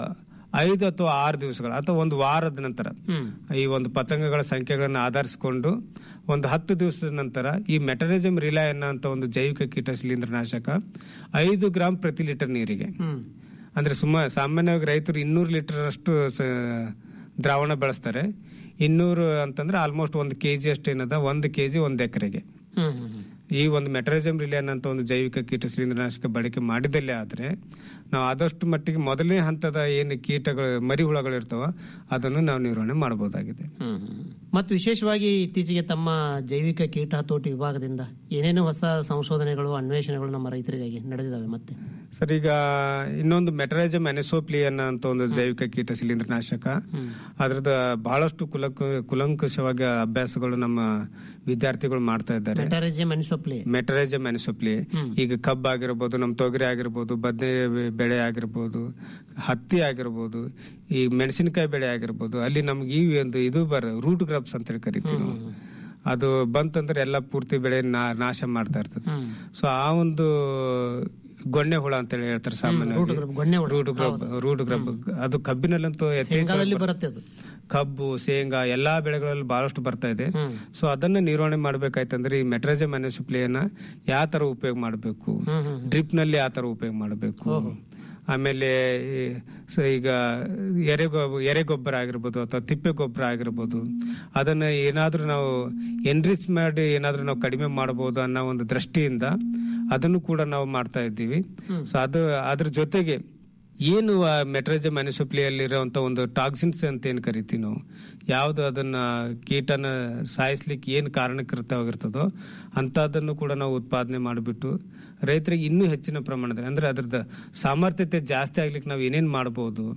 ಐದು ಅಥವಾ ಆರು ದಿವಸಗಳ ಅಥವಾ ಒಂದು ವಾರದ ನಂತರ ಈ ಒಂದು ಪತಂಗಗಳ ಸಂಖ್ಯೆಗಳನ್ನು ಆಧರಿಸಿಕೊಂಡು ಒಂದು ಹತ್ತು ದಿವಸದ ನಂತರ ಈ ಮೆಟರಿಸಮ್ ರಿಲೈ ಅನ್ನೋ ಒಂದು ಜೈವಿಕ ಕೀಟ ಶಿಲೀಂಧ್ರನಾಶಕ ಐದು ಗ್ರಾಂ ಪ್ರತಿ ಲೀಟರ್ ನೀರಿಗೆ ಅಂದ್ರೆ ಸುಮ್ಮ ಸಾಮಾನ್ಯವಾಗಿ ರೈತರು ಇನ್ನೂರು ಲೀಟರ್ ಅಷ್ಟು ಸ- ದ್ರಾವಣ ಬಳಸ್ತಾರೆ ಇನ್ನೂರು ಅಂತಂದ್ರೆ ಆಲ್ಮೋಸ್ಟ್ ಒಂದು ಕೆಜಿ ಅಷ್ಟು ಏನದ ಒಂದು ಕೆಜಿ ಒಂದು ಎಕರೆಗೆ ಈ ಒಂದು ಮೆಟ್ರೈಸಮ್ ರಿಲಿಯನ್ ಅಂತ ಒಂದು ಜೈವಿಕ ಕೀಟ ಶಿಲೀಂಧ್ರನಾಶಕ ಬಳಕೆ ಮಾಡಿದಲ್ಲಿ ಆದ್ರೆ ನಾವು ಆದಷ್ಟು ಮಟ್ಟಿಗೆ ಮೊದಲನೇ ಹಂತದ ಏನು ಕೀಟಗಳು ಮರಿ ಹುಳಗಳು ಇರ್ತಾವ ಅದನ್ನು ನಾವು ನಿರ್ವಹಣೆ ಮಾಡಬಹುದಾಗಿದೆ ಮತ್ತು ವಿಶೇಷವಾಗಿ ಇತ್ತೀಚೆಗೆ ತಮ್ಮ ಜೈವಿಕ ಕೀಟ ಹತೋಟಿ ವಿಭಾಗದಿಂದ ಏನೇನು ಹೊಸ ಸಂಶೋಧನೆಗಳು ಅನ್ವೇಷಣೆಗಳು ನಮ್ಮ ರೈತರಿಗಾಗಿ ನಡೆದಿದ್ದಾವೆ ಮತ್ತೆ ಸರ್ ಈಗ ಇನ್ನೊಂದು ಮೆಟರೈಸಮ್ ಅನೆಸೋಪ್ಲಿಯನ್ ಅಂತ ಒಂದು ಜೈವಿಕ ಕೀಟ ಶಿಲೀಂಧ್ರನಾಶಕ ಅದ್ರದ್ದು ಬಹಳಷ್ಟು ಕುಲಕ ಕುಲಂಕುಷವಾಗಿ ಅಭ್ಯಾಸಗಳು ನಮ್ಮ ವಿದ್ಯಾರ್ಥಿಗಳು ಮಾಡ್ತಾ ಇದ್ದಾರೆ ಮೆಟಾರಿಜಿಯಂ ಅನಿಸೋಪ್ಲಿ ಮೆಟರೈಸಮ್ ಅನಿಸೋಪ್ಲಿ ಈಗ ಕಬ್ಬು ಆಗಿರ್ಬೋದು ನಮ್ಮ ತೊಗರಿ ಆಗಿರ್ಬೋದು ಬದನೆ ಬೆಳೆ ಆಗಿರ್ಬೋದು ಹತ್ತಿ ಆಗಿರ್ಬೋದು ಈ ಮೆಣಸಿನಕಾಯಿ ಬೆಳೆ ಆಗಿರ್ಬೋದು ಅಲ್ಲಿ ನಮ್ಗೆ ಈ ಒಂದು ಇದು ಬರ ರೂಟ್ ಗ್ರಬ್ಸ್ ಅಂತ ಹೇಳಿ ಕರಿತೀವಿ ನಾವು ಅದು ಬಂತಂದ್ರೆ ಎಲ್ಲ ಪೂರ್ತಿ ಬೆಳೆ ನಾ- ನಾಶ ಮಾಡ್ತಾ ಇರ್ತದೆ ಸೊ ಆ ಒಂದು ಗೊಣ್ಣೆ ಹುಳ ಅಂತ ಹೇಳಿ ಹೇಳ್ತಾರೆ ಸಾಮಾನ್ಯ ರೂಟ್ ಗ್ರಬ್, ಗೊಣ್ಣೆ ಹುಳ. ರೂಟ್ ಗ್ರಬ್ ರೂಟ್ ಗ್ರಬ್ ಅದು ಕಬ್ಬಿನಲ್ಲಂತೂ ಯಥೇಚ್ಛವಾಗಿ ಶೇಂಗಾದಲ್ಲಿ ಬರುತ್ತೆ. ಬರುತ್ತೆ ಅದು ಕಬ್ಬು ಶೇಂಗಾ ಎಲ್ಲಾ ಬೆಳೆಗಳಲ್ಲಿ ಬಹಳಷ್ಟು ಬರ್ತಾ ಇದೆ ಸೊ ಅದನ್ನ ನಿರ್ವಹಣೆ ಮಾಡ್ಬೇಕಾಯ್ತಂದ್ರೆ ಈ ಮೆಟ್ರೈಸಮ್ ಅನಿಸುಪ್ಲಿಯನ್ನ ಯಾವ ತರ ಉಪಯೋಗ ಮಾಡಬೇಕು ಡ್ರಿಪ್ ನಲ್ಲಿ ಯಾವ ತರ ಉಪಯೋಗ ಮಾಡಬೇಕು ಆಮೇಲೆ ಈ ಸ- ಈಗ ಎರೆಗೊಬ್ಬ ಎರೆಗೊಬ್ಬರ ಆಗಿರ್ಬೋದು ಅಥವಾ ತಿಪ್ಪೆ ಗೊಬ್ಬರ ಆಗಿರ್ಬೋದು ಅದನ್ನ ಏನಾದ್ರೂ ನಾವು ಎನ್ರಿಚ್ ಮಾಡಿ ಏನಾದ್ರೂ ನಾವು ಕಡಿಮೆ ಮಾಡಬಹುದು ಅನ್ನೋ ಒಂದು ದೃಷ್ಟಿಯಿಂದ ಅದನ್ನು ಕೂಡ ನಾವು ಮಾಡ್ತಾ ಇದ್ದೀವಿ ಸೊ ಅದು ಅದ್ರ ಜೊತೆಗೆ ಏನು ಮೆಟ್ರೈಸಮ್ ಅನಿಸೋಪ್ಲಿಯಲ್ಲಿರುವಂತ ಒಂದು ಟಾಕ್ಸಿನ್ಸ್ ಅಂತ ಏನ್ ಕರಿತೀವಿ ನಾವು ಯಾವ್ದು ಅದನ್ನ ಕೀಟನ ಸಾಯಿಸ್ಲಿಕ್ಕೆ ಏನ್ ಕಾರಣಕೃತವಾಗಿರ್ತದೋ ಅಂತದನ್ನು ಕೂಡ ನಾವು ಉತ್ಪಾದನೆ ಮಾಡಿಬಿಟ್ಟು ರೈತರಿಗೆ ಇನ್ನೂ ಹೆಚ್ಚಿನ ಪ್ರಮಾಣದಲ್ಲಿ ಅಂದ್ರೆ ಅದ್ರದ್ದು ಸಾಮರ್ಥ್ಯತೆ ಜಾಸ್ತಿ ಆಗ್ಲಿಕ್ಕೆ ನಾವು ಏನೇನ್ ಮಾಡಬಹುದು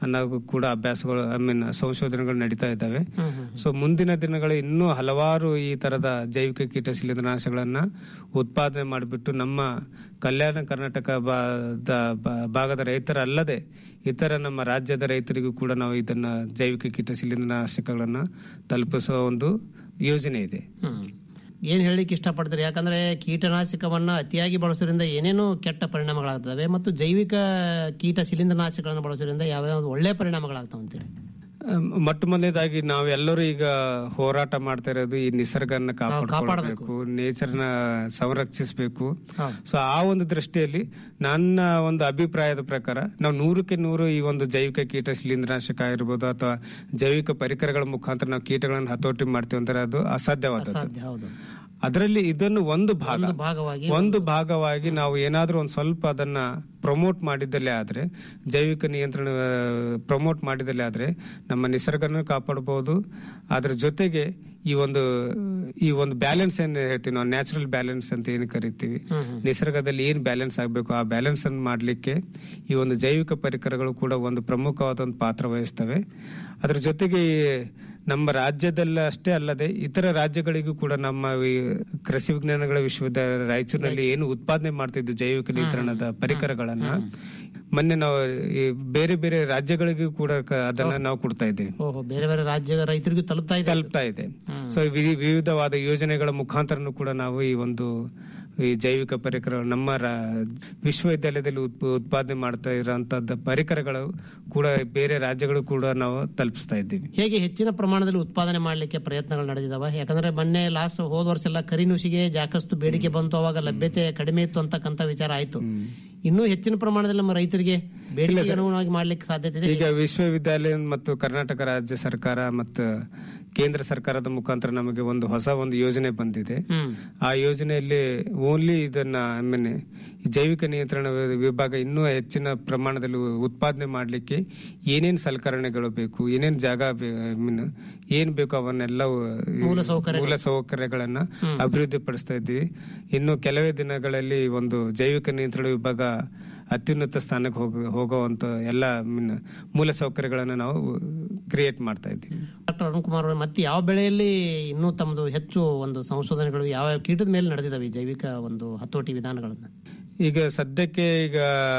ಅನ್ನೋ ಕೂಡ ಅಭ್ಯಾಸಗಳು ಐ ಮೀನ್ ಸಂಶೋಧನೆಗಳು ನಡೀತಾ ಇದ್ದಾವೆ ಸೊ ಮುಂದಿನ ದಿನಗಳು ಇನ್ನೂ ಹಲವಾರು ಈ ತರದ ಜೈವಿಕ ಕೀಟ ಶಿಲೀಂಧ್ರನಾಶಗಳನ್ನ ಉತ್ಪಾದನೆ ಮಾಡಿಬಿಟ್ಟು ನಮ್ಮ ಕಲ್ಯಾಣ ಕರ್ನಾಟಕ ಬಾ- ಬಾ- ಭಾಗದ ರೈತರಲ್ಲದೆ ಇತರ ನಮ್ಮ ರಾಜ್ಯದ ರೈತರಿಗೂ ಕೂಡ ನಾವು ಇದನ್ನ ಜೈವಿಕ ಕೀಟ ಶಿಲೀಂಧ್ರನಾಶಕಗಳನ್ನ ತಲುಪಿಸುವ ಒಂದು ಯೋಜನೆ ಇದೆ ಹ್ಮ್. ಏನ್ ಹೇಳಿಕ್ಕೆ ಇಷ್ಟಪಡ್ತೀರಿ ಯಾಕಂದ್ರೆ ಕೀಟನಾಶಕವನ್ನ ಅತಿಯಾಗಿ ಬಳಸೋದ್ರಿಂದ ಏನೇನು ಕೆಟ್ಟ ಪರಿಣಾಮಗಳಾಗ್ತವೆ ಮತ್ತು ಜೈವಿಕ ಕೀಟ ಶಿಲೀಂಧ್ರನಾಶಕಗಳನ್ನು ಬಳಸೋದ್ರಿಂದ ಯಾವ್ಯಾವ ಒಳ್ಳೆ ಪರಿಣಾಮಗಳಾಗ್ತಾವ ಅಂತೀರಿ ಅಹ್, ಮೊಟ್ಟ ಮೊದಲನೇದಾಗಿ ನಾವೆಲ್ಲರೂ ಈಗ ಹೋರಾಟ ಮಾಡ್ತಾ ಇರೋದು ಈ ನಿಸರ್ಗನ ಕಾಪಾಡಬೇಕು ನೇಚರ್ನ ಸಂರಕ್ಷಿಸಬೇಕು ಸೊ ಆ ಒಂದು ದೃಷ್ಟಿಯಲ್ಲಿ ನನ್ನ ಒಂದು ಅಭಿಪ್ರಾಯದ ಪ್ರಕಾರ ನಾವು ನೂರಕ್ಕೆ ನೂರು ಈ ಒಂದು ಜೈವಿಕ ಕೀಟ ಶಿಲೀಂಧ್ರನಾಶಕ ಆಗಿರ್ಬೋದು ಅಥವಾ ಜೈವಿಕ ಪರಿಕರಗಳ ಮುಖಾಂತರ ನಾವು ಕೀಟಗಳನ್ನು ಹತೋಟಿ ಮಾಡ್ತೀವಿ ಅಂದ್ರೆ ಅದು ಅಸಾಧ್ಯವಾದದ್ದು ಸಾಧ್ಯ ಹೌದು ಅದರಲ್ಲಿ ಇದನ್ನು ಒಂದು ಭಾಗ ಒಂದು ಭಾಗವಾಗಿ ಒಂದು ಭಾಗವಾಗಿ ನಾವು ಏನಾದ್ರೂ ಒಂದು ಸ್ವಲ್ಪ ಅದನ್ನ ಪ್ರಮೋಟ್ ಮಾಡಿದ್ದಲ್ಲೇ ಆದ್ರೆ ಜೈವಿಕ ನಿಯಂತ್ರಣ ಪ್ರಮೋಟ್ ಮಾಡಿದ್ದಲ್ಲೇ ಆದ್ರೆ ನಮ್ಮ ನಿಸರ್ಗನ ಕಾಪಾಡಬಹುದು ಅದ್ರ ಜೊತೆಗೆ ಈ ಒಂದು ಈ ಒಂದು ಬ್ಯಾಲೆನ್ಸ್ ಏನ್ ಹೇಳ್ತೀವಿ ನಾವು ನ್ಯಾಚುರಲ್ ಬ್ಯಾಲೆನ್ಸ್ ಅಂತ ಏನು ಕರಿತೀವಿ ನಿಸರ್ಗದಲ್ಲಿ ಏನ್ ಬ್ಯಾಲೆನ್ಸ್ ಆಗಬೇಕು ಆ ಬ್ಯಾಲೆನ್ಸ್ ಅನ್ನು ಮಾಡ್ಲಿಕ್ಕೆ ಈ ಒಂದು ಜೈವಿಕ ಪರಿಕರಗಳು ಕೂಡ ಒಂದು ಪ್ರಮುಖವಾದ ಒಂದು ಪಾತ್ರ ವಹಿಸ್ತವೆ ಅದ್ರ ಜೊತೆಗೆ ಈ ನಮ್ಮ ರಾಜ್ಯದಲ್ಲ ಅಷ್ಟೇ ಅಲ್ಲದೆ ಇತರ ರಾಜ್ಯಗಳಿಗೂ ಕೂಡ ನಮ್ಮ ಈ ಕೃಷಿ ವಿಜ್ಞಾನಗಳ ವಿಶ್ವವಿದ್ಯಾಲಯ ರಾಯಚೂರಿನಲ್ಲಿ ಏನು ಉತ್ಪಾದನೆ ಮಾಡ್ತಿದ್ದು ಜೈವಿಕ ನಿಯಂತ್ರಣದ ಪರಿಕರಗಳನ್ನ ಮೊನ್ನೆ ನಾವು ಈ ಬೇರೆ ಬೇರೆ ರಾಜ್ಯಗಳಿಗೂ ಕೂಡ ಕ- ಅದನ್ನ ನಾವು ಕೊಡ್ತಾ ಇದ್ದೇವೆ ಓಹೋ ಬೇರೆ ಬೇರೆ ರಾಜ್ಯ ರೈತರಿಗೂ ತಲುಪ್ತಾ ಇದೆ ತಲುಪ್ತಾ ಇದೆ ಸೊ ವಿ- ವಿವಿಧವಾದ ಯೋಜನೆಗಳ ಮುಖಾಂತರನು ಕೂಡ ನಾವು ಈ ಒಂದು ಈ ಜೈವಿಕ ಪರಿಕರಗಳು ನಮ್ಮ ರಾ- ವಿಶ್ವವಿದ್ಯಾಲಯದಲ್ಲಿ ಉತ್- ಉತ್ಪಾದನೆ ಮಾಡ್ತಾ ಇರೋಂತದ್ದು ಪರಿಕರಗಳು ಕೂಡ ಬೇರೆ ರಾಜ್ಯಗಳು ಕೂಡ ನಾವು ತಲುಪಿಸ್ತಾ ಇದ್ದೀವಿ ಹೇಗೆ ಹೆಚ್ಚಿನ ಪ್ರಮಾಣದಲ್ಲಿ ಉತ್ಪಾದನೆ ಮಾಡಲಿಕ್ಕೆ ಪ್ರಯತ್ನಗಳು ನಡೆದಿದಾವ ಯಾಕಂದ್ರೆ ಮೊನ್ನೆ ಲಾಸ್ಟ್ ಹೋದ ವರ್ಷ ಎಲ್ಲ ಕರಿನುಸಿಗೆ ಜಾಕಷ್ಟು ಬೇಡಿಕೆ ಬಂತು ಅವಾಗ ಲಭ್ಯತೆ ಕಡಿಮೆ ಇತ್ತು ಅಂತಕ್ಕಂಥ ವಿಚಾರ ಆಯ್ತು ಇನ್ನೂ ಹೆಚ್ಚಿನ ಪ್ರಮಾಣದಲ್ಲಿ ನಮ್ಮ ರೈತರಿಗೆ ಬೇಡಿಕೆ ಅನುಗುಣವಾಗಿ ಮಾಡ್ಲಿಕ್ಕೆ ಸಾಧ್ಯತೆ ಇದೆ ಈಗ ವಿಶ್ವವಿದ್ಯಾಲಯ ಮತ್ತು ಕರ್ನಾಟಕ ರಾಜ್ಯ ಸರ್ಕಾರ ಮತ್ತು ಕೇಂದ್ರ ಸರ್ಕಾರದ ಮುಖಾಂತರ ನಮಗೆ ಒಂದು ಹೊಸ ಒಂದು ಯೋಜನೆ ಬಂದಿದೆ ಹ್ಮ್ ಆ ಯೋಜನೆಯಲ್ಲಿ ಓನ್ಲಿ ಇದನ್ನ ಐ ಮೀನ್ ಜೈವಿಕ ನಿಯಂತ್ರಣ ವಿಭಾಗ ಇನ್ನೂ ಹೆಚ್ಚಿನ ಪ್ರಮಾಣದಲ್ಲಿ ಉತ್ಪಾದನೆ ಮಾಡಲಿಕ್ಕೆ ಏನೇನ್ ಸಲಕರಣೆಗಳು ಬೇಕು ಏನೇನ್ ಜಾಗ ಬೇ- I mean, ಏನ್ ಬೇಕು ಅವನ್ನೆಲ್ಲ ಮೂಲ ಸೌಕರ್ಯ ಮೂಲ ಸೌಕರ್ಯಗಳನ್ನ ಅಭಿವೃದ್ಧಿ ಪಡಿಸ್ತಾ ಇದ್ದೀವಿ ಇನ್ನು ಕೆಲವೇ ದಿನಗಳಲ್ಲಿ ಒಂದು ಜೈವಿಕ ನಿಯಂತ್ರಣ ವಿಭಾಗ ಅತ್ಯುನ್ನತ ಸ್ಥಾನಕ್ಕೆ ಹೋಗ ಹೋಗುವಂತ ಎಲ್ಲ ಮೀನ್ ಮೂಲ ಸೌಕರ್ಯಗಳನ್ನ ನಾವು ಕ್ರಿಯೇಟ್ ಮಾಡ್ತಾ ಇದ್ದೀವಿ ಡಾಕ್ಟರ್ ಅರುಣ್ ಕುಮಾರ್ ಅವರೇ, ಮತ್ತೆ ಯಾವ ಬೆಳೆಯಲ್ಲಿ ಇನ್ನೂ ತಮ್ಮದು ಹೆಚ್ಚು ಒಂದು ಸಂಶೋಧನೆಗಳು ಯಾವ ಯಾವ ಕೀಟದ ಮೇಲೆ ನಡೆದಿದಾವೆ ಈ ಜೈವಿಕ ಒಂದು ಹತೋಟಿ ವಿಧಾನಗಳನ್ನ ಈಗ ಸದ್ಯಕ್ಕೆ ಈಗ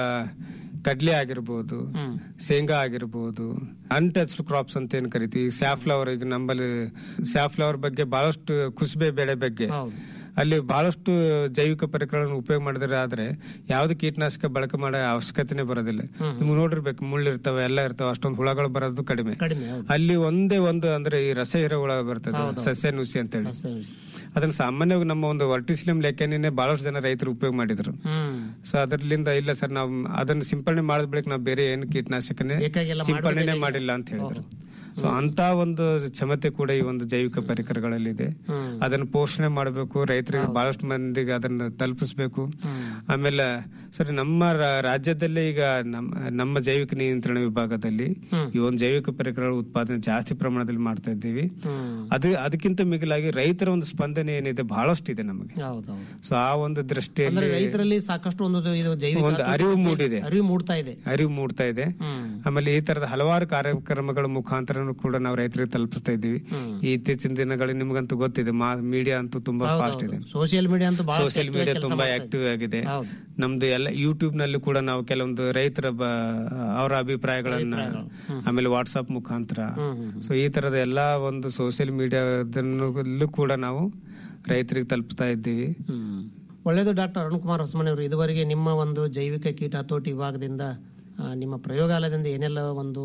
ಕಡ್ಲೆ ಆಗಿರ್ಬೋದು ಶೇಂಗಾ ಆಗಿರ್ಬೋದು ಅನ್ಟಚ್ಡ್ ಕ್ರಾಪ್ಸ್ ಅಂತ ಏನ್ ಕರಿತೀವಿ ಸ್ಯಾಫ್ಲವರ್ ಈಗ ನಮ್ಮಲ್ಲಿ ಸ್ಯಾಫ್ಲವರ್ ಬಗ್ಗೆ ಬಹಳಷ್ಟು ಕುಸುಬೆ ಬೆಳೆ ಬಗ್ಗೆ ಅಲ್ಲಿ ಬಹಳಷ್ಟು ಜೈವಿಕ ಪರಿಕರಗಳನ್ನು ಉಪಯೋಗ ಮಾಡಿದ್ರೆ ಆದ್ರೆ ಯಾವ್ದು ಕೀಟನಾಶಕ ಬಳಕೆ ಮಾಡೋ ಅವಶ್ಯಕತೆನೆ ಬರೋದಿಲ್ಲ ನಿಮ್ಗೆ ನೋಡಿರ್ಬೇಕು ಮುಳ್ಳು ಇರ್ತಾವೆ ಎಲ್ಲ ಇರ್ತಾವೆ ಅಷ್ಟೊಂದು ಹುಳಗಳು ಬರೋದು ಕಡಿಮೆ ಕಡಿಮೆ ಹೌದು ಅಲ್ಲಿ ಒಂದೇ ಒಂದು ಅಂದ್ರೆ ಈ ರಸ ಇರೋ ಹುಳ ಬರ್ತದೆ ಸಸ್ಯ ನುಸಿ ಅಂತ ಹೇಳಿ ಅದನ್ನ ಸಾಮಾನ್ಯವಾಗಿ ನಮ್ಮ ಒಂದು ವರ್ಟಿಸಿಲಂ ಲೇಖನಿನೇ ಬಹಳಷ್ಟು ಜನ ರೈತರು ಉಪಯೋಗ ಮಾಡಿದ್ರು ಹ್ಮ್ ಸೊ ಅದರಿಂದ ಇಲ್ಲ ಸರ್ ನಾವು ಅದನ್ನ ಸಿಂಪಡಣೆ ಮಾಡಿದ ಬಳಿಕ ನಾವು ಬೇರೆ ಏನು ಕೀಟನಾಶಕನೇ ಬೇಕಾಗೆಲ್ಲ ಸಿಂಪಡಣೆ ಮಾಡಿಲ್ಲ ಅಂತ ಹೇಳಿದ್ರು ಸೊ ಅಂತ ಒಂದು ಕ್ಷಮತೆ ಕೂಡ ಈ ಒಂದು ಜೈವಿಕ ಪರಿಕರಗಳಲ್ಲಿದೆ ಅದನ್ನ ಪೋಷಣೆ ಮಾಡಬೇಕು ರೈತರಿಗೆ ಬಹಳಷ್ಟು ಮಂದಿಗೆ ಅದನ್ನ ತಲುಪಿಸ್ಬೇಕು ಆಮೇಲೆ ಸರಿ ನಮ್ಮ ರಾ- ರಾಜ್ಯದಲ್ಲೇ ಈಗ ನಮ್ಮ ನಮ್ಮ ಜೈವಿಕ ನಿಯಂತ್ರಣ ವಿಭಾಗದಲ್ಲಿ ಈ ಒಂದು ಜೈವಿಕ ಪರಿಕರಗಳ ಉತ್ಪಾದನೆ ಜಾಸ್ತಿ ಪ್ರಮಾಣದಲ್ಲಿ ಮಾಡ್ತಾ ಇದ್ದೀವಿ ಅದು ಅದಕ್ಕಿಂತ ಮಿಗಿಲಾಗಿ ರೈತರ ಒಂದು ಸ್ಪಂದನೆ ಏನಿದೆ ಬಹಳಷ್ಟು ಇದೆ ನಮಗೆ ಹೌದೌದು ಸೊ ಆ ಒಂದು ಅಂದ್ರೆ ದೃಷ್ಟಿಯಲ್ಲಿ ರೈತರಲ್ಲಿ ಸಾಕಷ್ಟು ಒಂದು ಇದು ಜೈವಿಕ ಒಂದು ಹತೋಟಿ ಅರಿವು ಬಗ್ಗೆ ಮೂಡಿದೆ ಅರಿವು ಮೂಡ್ತಾ ಇದೆ ಅರಿವು ಮೂಡ್ತಾ ಇದೆ ಹ್ಮ್ ಆಮೇಲೆ ಈ ತರದ ಹಲವಾರು ಕಾರ್ಯಕ್ರಮಗಳ ಮುಖಾಂತರನು ಕೂಡ ನಾವು ರೈತರಿಗೆ ತಲುಪಿಸ್ತಾ ಇದ್ದೀವಿ ಈ ಇತ್ತೀಚಿನ ದಿನಗಳಲ್ಲಿ ನಿಮ್ಗಂತೂ ಗೊತ್ತಿದೆ ಮಾ ಮೀಡಿಯಾ ಅಂತೂ ತುಂಬಾ ಫಾಸ್ಟ್ ಇದೆ ಸೋಷಿಯಲ್ ಮೀಡಿಯಾ ಅಂತ ಬಹಳ ಸೋಷಿಯಲ್ ಮೀಡಿಯಾ ತುಂಬಾ ಆಕ್ಟಿವ್ ಆಗಿದೆ ನಮ್ದು ಎಲ್ಲ ಯೂಟ್ಯೂಬ್ ನಲ್ಲಿ ಕೂಡ ನಾವು ಕೆಲವೊಂದು ರೈತರ ಬ- ಅವರ ಅಭಿಪ್ರಾಯಗಳನ್ನ ಆಮೇಲೆ ವಾಟ್ಸ್ಆಪ್ ಮುಖಾಂತರ ಸೊ ಈ ತರದ ಎಲ್ಲಾ ಒಂದು ಸೋಷಿಯಲ್ ಮೀಡಿಯಾದಲ್ಲೂ ಕೂಡ ನಾವು ರೈತರಿಗೆ ತಲುಪಿಸ್ತಾ ಇದ್ದೀವಿ ಒಳ್ಳೆಯದು ಡಾಕ್ಟರ್ ಅರುಣ್ ಕುಮಾರ್ ಹೊಸಮನಿ ಅವರು ಇದುವರೆಗೆ ನಿಮ್ಮ ಒಂದು ಜೈವಿಕ ಕೀಟ ಹತೋಟಿ ವಿಭಾಗದಿಂದ ಆ, ನಿಮ್ಮ ಪ್ರಯೋಗಾಲಯದಿಂದ ಏನೆಲ್ಲ ಒಂದು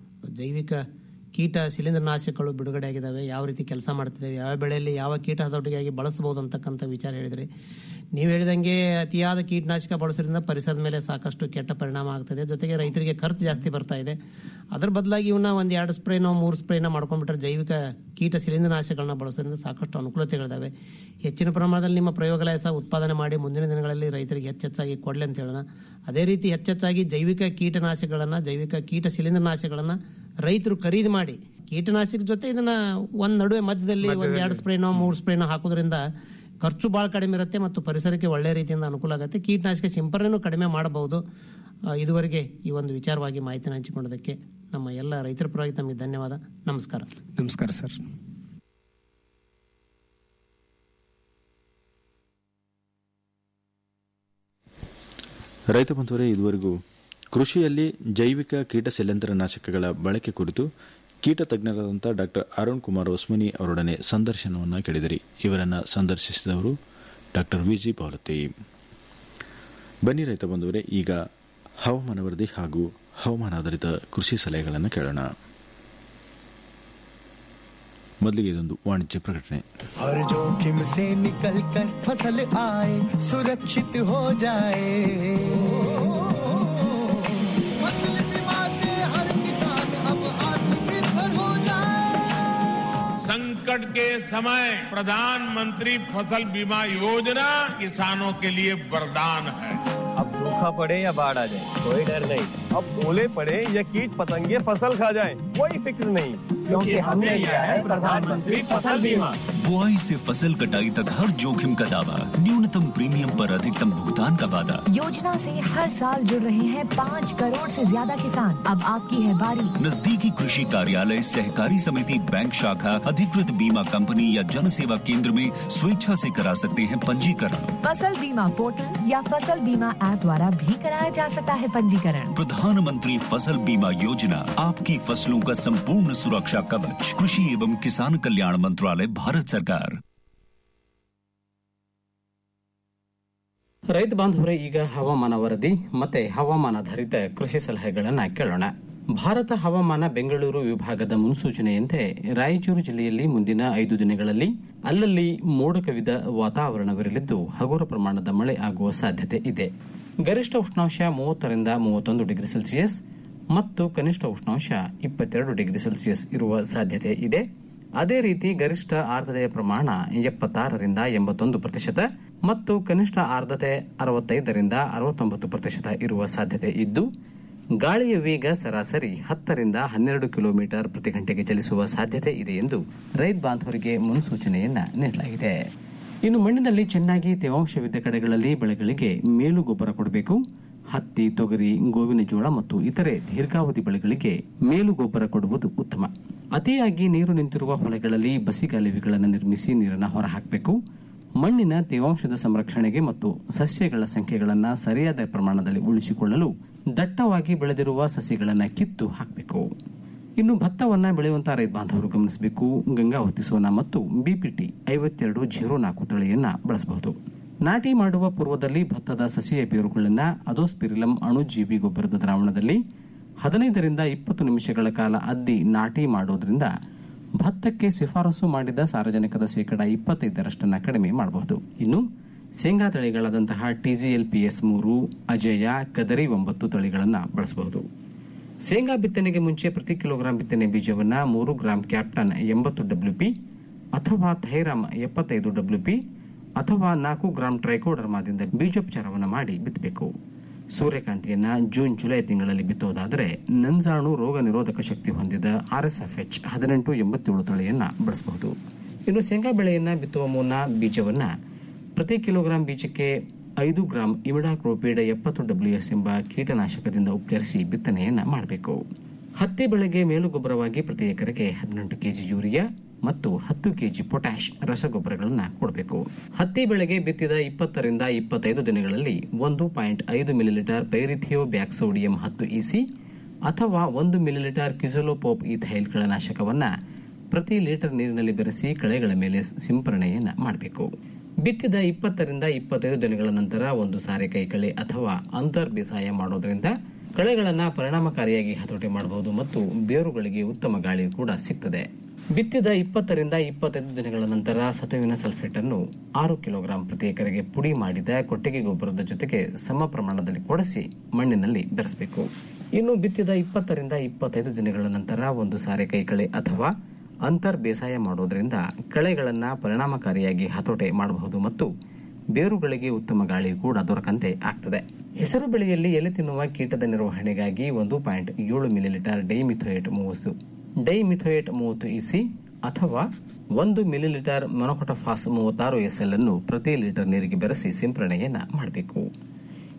ಜೈವಿಕ ಕೀಟ ಶಿಲೀಂಧ್ರನಾಶಕಗಳು ಬಿಡುಗಡೆ ಆಗಿದ್ದಾವೆ ಯಾವ ರೀತಿ ಕೆಲಸ ಮಾಡ್ತಿದ್ದಾವೆ ಯಾವ ಬೆಳೆಯಲ್ಲಿ ಯಾವ ಕೀಟ ಹತೋಟಿಗಾಗಿ ಬಳಸಬಹುದು ಅಂತಕ್ಕಂಥ ವಿಚಾರ ಹೇಳಿದ್ರಿ ನೀವು ಹೇಳಿದಂಗೆ ಅತಿಯಾದ ಕೀಟನಾಶಕ ಬಳಸೋದ್ರಿಂದ ಪರಿಸರದ ಮೇಲೆ ಸಾಕಷ್ಟು ಕೆಟ್ಟ ಪರಿಣಾಮ ಆಗ್ತದೆ ಜೊತೆಗೆ ರೈತರಿಗೆ ಖರ್ಚು ಜಾಸ್ತಿ ಬರ್ತಾ ಇದೆ ಅದ್ರ ಬದಲಾಗಿ ಇವನ್ನ ಒಂದ್ ಎರಡು ಸ್ಪ್ರೇನೋ ಮೂರು ಸ್ಪ್ರೇನ ಮಾಡ್ಕೊಂಡ್ಬಿಟ್ರೆ ಜೈವಿಕ ಕೀಟ ಶಿಲೀಂಧ್ರನಾಶಕಗಳನ್ನ ಬಳಸೋದ್ರಿಂದ ಸಾಕಷ್ಟು ಅನುಕೂಲತೆಗಳಿದಾವೆ ಹೆಚ್ಚಿನ ಪ್ರಮಾಣದಲ್ಲಿ ನಿಮ್ಮ ಪ್ರಯೋಗಾಲಯ ಸಹ ಉತ್ಪಾದನೆ ಮಾಡಿ ಮುಂದಿನ ದಿನಗಳಲ್ಲಿ ರೈತರಿಗೆ ಹೆಚ್ಚೆಚ್ಚಾಗಿ ಕೊಡ್ಲಿ ಅಂತ ಹೇಳೋಣ ಅದೇ ರೀತಿ ಹೆಚ್ಚೆಚ್ಚಾಗಿ ಜೈವಿಕ ಕೀಟನಾಶಕಗಳನ್ನ ಜೈವಿಕ ಕೀಟ ಶಿಲೀಂಧ್ರನಾಶಕಗಳನ್ನ ರೈತರು ಖರೀದಿ ಮಾಡಿ ಕೀಟನಾಶಕ ಜೊತೆ ಇದನ್ನ ಒಂದ್ ನಡುವೆ ಮಧ್ಯದಲ್ಲಿ ಒಂದ್ ಎರಡು ಸ್ಪ್ರೇನೋ ಮೂರು ಸ್ಪ್ರೇನೋ ಹಾಕೋದ್ರಿಂದ ಖರ್ಚು ಬಹಳ ಕಡಿಮೆ ಇರುತ್ತೆ ಮತ್ತು ಪರಿಸರಕ್ಕೆ ಒಳ್ಳೆ ರೀತಿಯಿಂದ ಅನುಕೂಲ ಆಗುತ್ತೆ ಕೀಟನಾಶಕ ಸಿಂಪರಣೆನೂ ಕಡಿಮೆ ಮಾಡಬಹುದು ಆ, ಇದುವರೆಗೆ ಈ ಒಂದು ವಿಚಾರವಾಗಿ ಮಾಹಿತಿನ ಹಂಚಿಕೊಂಡದಕ್ಕೆ ನಮ್ಮ ಎಲ್ಲ ರೈತರ ಪರವಾಗಿ ತಮಗೆ ಧನ್ಯವಾದ ನಮಸ್ಕಾರ ನಮಸ್ಕಾರ ಸರ್ ರೈತ ಬಂಧುವರೇ ಇದುವರೆಗೂ ಕೃಷಿಯಲ್ಲಿ ಜೈವಿಕ ಕೀಟ ಶಿಲೀಂಧ್ರನಾಶಕಗಳ ಬಳಕೆ ಕುರಿತು ಕೀಟ ತಜ್ಞರಾದಂಥ ಡಾಕ್ಟರ್ ಅರುಣ್ ಕುಮಾರ್ ಒಸ್ಮನಿ ಅವರೊಡನೆ ಸಂದರ್ಶನವನ್ನು ಕೇಳಿದಿರಿ ಇವರನ್ನು ಸಂದರ್ಶಿಸಿದವರು ಡಾಕ್ಟರ್ ವಿಜಿ ಪಾವಲತಿ ಬನ್ನಿ ರೈತ ಬಂಧುವರೇ ಈಗ ಹವಾಮಾನ ವರದಿ ಹಾಗೂ ಹವಾಮಾನ ಆಧಾರಿತ ಕೃಷಿ ಸಲಹೆಗಳನ್ನು ಕೇಳೋಣ ಮೊದಲಿಗೆ ಇದೊಂದು ವಾಣಿಜ್ಯ ಪ್ರಕಟಣೆ हर जोखिम से निकल कर फसल आए सुरक्षित हो जाए फसल बीमा से हर किसान अब आत्मनिर्भर हो जाए संकट के समय प्रधानमंत्री फसल बीमा योजना किसानों के लिए वरदान है अब सूखा पड़े या बाढ़ आ जाए कोई डर नहीं अब ओले पड़े या कीट पतंगे फसल खा जाए कोई फिक्र नहीं क्योंकि हमने लिया है प्रधानमंत्री फसल बीमा बुआई से फसल कटाई तक हर जोखिम का दावा न्यूनतम प्रीमियम पर अधिकतम भुगतान का वादा योजना से हर साल जुड़ रहे हैं पाँच करोड़ से ज्यादा किसान अब आपकी है बारी नजदीकी कृषि कार्यालय सहकारी समिति बैंक शाखा अधिकृत बीमा कंपनी या जन सेवा केंद्र में स्वेच्छा से करा सकते हैं पंजीकरण फसल बीमा पोर्टल या फसल बीमा ऐप द्वारा भी कराया जा सकता है पंजीकरण प्रधानमंत्री फसल बीमा योजना आपकी फसलों का संपूर्ण सुरक्षा कवच कृषि एवं किसान कल्याण मंत्रालय भारत सरकार ರೈತ ಬಾಂಧವರೇ ಈಗ ಹವಾಮಾನ ವರದಿ ಮತ್ತೆ ಹವಾಮಾನಾಧಾರಿತ ಕೃಷಿ ಸಲಹೆಗಳನ್ನು ಕೇಳೋಣ ಭಾರತ ಹವಾಮಾನ ಬೆಂಗಳೂರು ವಿಭಾಗದ ಮುನ್ಸೂಚನೆಯಂತೆ ರಾಯಚೂರು ಜಿಲ್ಲೆಯಲ್ಲಿ ಮುಂದಿನ ಐದು ದಿನಗಳಲ್ಲಿ ಅಲ್ಲಲ್ಲಿ ಮೋಡ ಕವಿದ ವಾತಾವರಣವಿರಲಿದ್ದು ಹಗುರ ಪ್ರಮಾಣದ ಮಳೆ ಆಗುವ ಸಾಧ್ಯತೆ ಇದೆ ಗರಿಷ್ಠ ಉಷ್ಣಾಂಶ ಮೂವತ್ತರಿಂದ ಮೂವತ್ತೊಂದು ಡಿಗ್ರಿ ಸೆಲ್ಸಿಯಸ್ ಮತ್ತು ಕನಿಷ್ಠ ಉಷ್ಣಾಂಶ ಇಪ್ಪತ್ತೆರಡು ಡಿಗ್ರಿ ಸೆಲ್ಸಿಯಸ್ ಇರುವ ಸಾಧ್ಯತೆ ಇದೆ ಅದೇ ರೀತಿ ಗರಿಷ್ಠ ಆರ್ದ್ರತೆಯ ಪ್ರಮಾಣ ಎಪ್ಪತ್ತಾರರಿಂದ ಎಂಬತ್ತೊಂದು ಪ್ರತಿಶತ ಮತ್ತು ಕನಿಷ್ಠ ಆರ್ದ್ರತೆ ಅರವತ್ತೈದರಿಂದ ಅರವತ್ತೊಂಬತ್ತು ಪ್ರತಿಶತ ಇರುವ ಸಾಧ್ಯತೆ ಇದ್ದು ಗಾಳಿಯ ವೇಗ ಸರಾಸರಿ ಹತ್ತರಿಂದ ಹನ್ನೆರಡು ಕಿಲೋಮೀಟರ್ ಪ್ರತಿ ಗಂಟೆಗೆ ಚಲಿಸುವ ಸಾಧ್ಯತೆ ಇದೆ ಎಂದು ರೈತ ಬಾಂಧವರಿಗೆ ಮುನ್ಸೂಚನೆಯನ್ನ ನೀಡಲಾಗಿದೆ ಇನ್ನು ಮಣ್ಣಿನಲ್ಲಿ ಚೆನ್ನಾಗಿ ತೇವಾಂಶವಿದ್ದ ಕಡೆಗಳಲ್ಲಿ ಬೆಳೆಗಳಿಗೆ ಮೇಲು ಗೊಬ್ಬರ ಕೊಡಬೇಕು ಹತ್ತಿ ತೊಗರಿ ಗೋವಿನ ಜೋಳ ಮತ್ತು ಇತರೆ ದೀರ್ಘಾವಧಿ ಬೆಳೆಗಳಿಗೆ ಮೇಲು ಗೊಬ್ಬರ ಕೊಡುವುದು ಉತ್ತಮ ಅತಿಯಾಗಿ ನೀರು ನಿಂತಿರುವ ಹೊಳೆಗಳಲ್ಲಿ ಬಸಿಗಾಲುವೆಗಳನ್ನು ನಿರ್ಮಿಸಿ ನೀರನ್ನು ಹೊರಹಾಕಬೇಕು ಮಣ್ಣಿನ ತೇವಾಂಶದ ಸಂರಕ್ಷಣೆಗೆ ಮತ್ತು ಸಸ್ಯಗಳ ಸಂಖ್ಯೆಗಳನ್ನು ಸರಿಯಾದ ಪ್ರಮಾಣದಲ್ಲಿ ಉಳಿಸಿಕೊಳ್ಳಲು ದಟ್ಟವಾಗಿ ಬೆಳೆದಿರುವ ಸಸ್ಯಗಳನ್ನು ಕಿತ್ತು ಹಾಕಬೇಕು ಇನ್ನು ಭತ್ತವನ್ನ ಬೆಳೆಯುವಂತಹ ರೈತ ಬಾಂಧವರು ಗಮನಿಸಬೇಕು ಗಂಗಾವತಿ ಸೋನಾ ಮತ್ತು ಬಿಪಿಟಿ ಐವತ್ತೆರಡು ಜೀರೋ ನಾಲ್ಕು ತಳಿಯನ್ನ ಬಳಸಬಹುದು ನಾಟಿ ಮಾಡುವ ಪೂರ್ವದಲ್ಲಿ ಭತ್ತದ ಸಸಿಯ ಬೇರುಗಳನ್ನ ಅದೋಸ್ಪಿರಿಲಂ ಅಣುಜೀವಿ ಗೊಬ್ಬರದ ದ್ರಾವಣದಲ್ಲಿ ಹದಿನೈದರಿಂದ ಇಪ್ಪತ್ತು ನಿಮಿಷಗಳ ಕಾಲ ಅದ್ದಿ ನಾಟಿ ಮಾಡೋದ್ರಿಂದ ಭತ್ತಕ್ಕೆ ಶಿಫಾರಸು ಮಾಡಿದ ಸಾರಜನಕದ ಶೇಕಡ ಇಪ್ಪತ್ತೈದರಷ್ಟನ್ನ ಕಡಿಮೆ ಮಾಡಬಹುದು ಇನ್ನು ಶೇಂಗಾ ತಳಿಗಳಾದಂತಹ ಟಿಜಿಎಲ್ ಪಿಎಸ್ ಮೂರು ಅಜಯ ಕದರಿ ಒಂಬತ್ತು ತಳಿಗಳನ್ನು ಬಳಸಬಹುದು ಶೇಂಗಾ ಬಿತ್ತನೆಗೆ ಮುಂಚೆ ಪ್ರತಿ ಕಿಲೋಗ್ರಾಂ ಬಿತ್ತನೆ ಬೀಜವನ್ನ ಮೂರು ಗ್ರಾಂ ಕ್ಯಾಪ್ಟನ್ ಎಂಬತ್ತು ಡಬ್ಲ್ಯೂಪಿ ಅಥವಾ ಥೈರಾಮ್ ಎಪ್ಪತ್ತೈದು ಡಬ್ಲ್ಯೂಪಿ ಅಥವಾ ನಾಲ್ಕು ಗ್ರಾಂ ಟ್ರೈಕೋಡರ್ಮಾದಿಂದ ಬೀಜೋಪಚಾರವನ್ನು ಮಾಡಿ ಬಿತ್ತಬೇಕು ಸೂರ್ಯಕಾಂತಿಯನ್ನ ಜೂನ್ ಜುಲೈ ತಿಂಗಳಲ್ಲಿ ಬಿತ್ತುವುದಾದರೆ ನಂಜಾಣು ರೋಗ ನಿರೋಧಕ ಶಕ್ತಿ ಹೊಂದಿದ ಆರ್ಎಸ್ಎಫ್ಎಚ್ ಹದಿನೆಂಟು ಎಂಬತ್ತೇಳು ತಳಿಯನ್ನ ಬಳಸಬಹುದು ಇನ್ನು ಶೇಂಗಾ ಬೆಳೆಯನ್ನ ಬಿತ್ತುವ ಮುನ್ನ ಬೀಜವನ್ನ ಪ್ರತಿ ಕಿಲೋಗ್ರಾಂ ಬೀಜಕ್ಕೆ ಐದು ಗ್ರಾಂ ಇಮಿಡಾಕ್ರೋಪೀಡ್ ಎಪ್ಪತ್ತು ಡಬ್ಲ್ಯೂಎಸ್ ಎಂಬ ಕೀಟನಾಶಕದಿಂದ ಉಪಚರಿಸಿ ಬಿತ್ತನೆಯನ್ನ ಮಾಡಬೇಕು ಹತ್ತಿ ಬೆಳೆಗೆ ಮೇಲುಗೊಬ್ಬರವಾಗಿ ಪ್ರತಿ ಎಕರೆಗೆ ಹದಿನೆಂಟು ಕೆಜಿ ಯೂರಿಯಾ ಮತ್ತು ಹತ್ತು ಕೆಜಿ ಪೊಟ್ಯಾಶ್ ರಸಗೊಬ್ಬರಗಳನ್ನು ಕೊಡಬೇಕು ಹತ್ತಿ ಬೆಳೆಗೆ ಬಿತ್ತಿದ ಇಪ್ಪತ್ತರಿಂದ ಇಪ್ಪತ್ತೈದು ದಿನಗಳಲ್ಲಿ ಒಂದು ಪಾಯಿಂಟ್ ಐದು ಮಿಲಿಲೀಟರ್ ಪೈರಿಥಿಯೋ ಬ್ಯಾಕ್ಸೋಡಿಯಂ ಹತ್ತು ಇಸಿ ಅಥವಾ ಒಂದು ಮಿಲಿಲೀಟರ್ ಕಿಜೋಲೋಪೋಪ್ ಈಥೈಲ್ ಕಳೆನಾಶಕವನ್ನ ಪ್ರತಿ ಲೀಟರ್ ನೀರಿನಲ್ಲಿ ಬೆರೆಸಿ ಕಳೆಗಳ ಮೇಲೆ ಸಿಂಪರಣೆಯನ್ನ ಮಾಡಬೇಕು ಬಿತ್ತಿದ ಇಪ್ಪತ್ತರಿಂದ ಇಪ್ಪತ್ತೈದು ದಿನಗಳ ನಂತರ ಒಂದು ಸಾರೆ ಕೈಕಳೆ ಅಥವಾ ಅಂತರ್ ಬೇಸಾಯ ಮಾಡೋದ್ರಿಂದ ಕಳೆಗಳನ್ನ ಪರಿಣಾಮಕಾರಿಯಾಗಿ ಹತೋಟಿ ಮಾಡಬಹುದು ಮತ್ತು ಬೇರುಗಳಿಗೆ ಉತ್ತಮ ಗಾಳಿ ಕೂಡ ಸಿಗ್ತದೆ ಬಿತ್ತಿದ ಇಪ್ಪತ್ತರಿಂದ ಇಪ್ಪತ್ತೈದು ದಿನಗಳ ನಂತರ ಸತುವಿನ ಸಲ್ಫೇಟ್ ಅನ್ನು ಆರು ಕಿಲೋಗ್ರಾಂ ಪ್ರತಿ ಎಕರೆಗೆ ಪುಡಿ ಮಾಡಿದ ಕೊಟ್ಟಿಗೆ ಗೊಬ್ಬರದ ಜೊತೆಗೆ ಸಮ ಪ್ರಮಾಣದಲ್ಲಿ ಕೊಡಿಸಿ ಮಣ್ಣಿನಲ್ಲಿ ಬೆರೆಸಬೇಕು ಇನ್ನು ಬಿತ್ತಿದ ಇಪ್ಪತ್ತರಿಂದ ಇಪ್ಪತ್ತೈದು ದಿನಗಳ ನಂತರ ಒಂದು ಸಾರೆ ಕೈಕಳೆ ಅಥವಾ ಅಂತರ್ ಬೇಸಾಯ ಮಾಡೋದ್ರಿಂದ ಕಳೆಗಳನ್ನ ಪರಿಣಾಮಕಾರಿಯಾಗಿ ಹತೋಟೆ ಮಾಡಬಹುದು ಮತ್ತು ಬೇರುಗಳಿಗೆ ಉತ್ತಮ ಗಾಳಿ ಕೂಡ ದೊರಕಂತೆ ಆಗ್ತದೆ ಹೆಸರು ಬೆಳೆಯಲ್ಲಿ ಎಲೆ ತಿನ್ನುವ ಕೀಟದ ನಿರ್ವಹಣೆಗಾಗಿ ಒಂದು ಪಾಯಿಂಟ್ ಏಳು ಮಿಲಿಲೀಟರ್ ಡೈಮಿಥೋಯೇಟ್ ಮೂವತ್ತು ಡೈಮಿಥೋಯೇಟ್ ಮೂವತ್ತು ಇಸಿ ಅಥವಾ ಒಂದು ಮಿಲಿಲೀಟರ್ ಮೊನೊಕೊಟಫಾಸ್ ಮೂವತ್ತಾರು ಎಸ್ಎಲ್ ಅನ್ನು ಪ್ರತಿ ಲೀಟರ್ ನೀರಿಗೆ ಬೆರೆಸಿ ಸಿಂಪರಣೆಯನ್ನ ಮಾಡಬೇಕು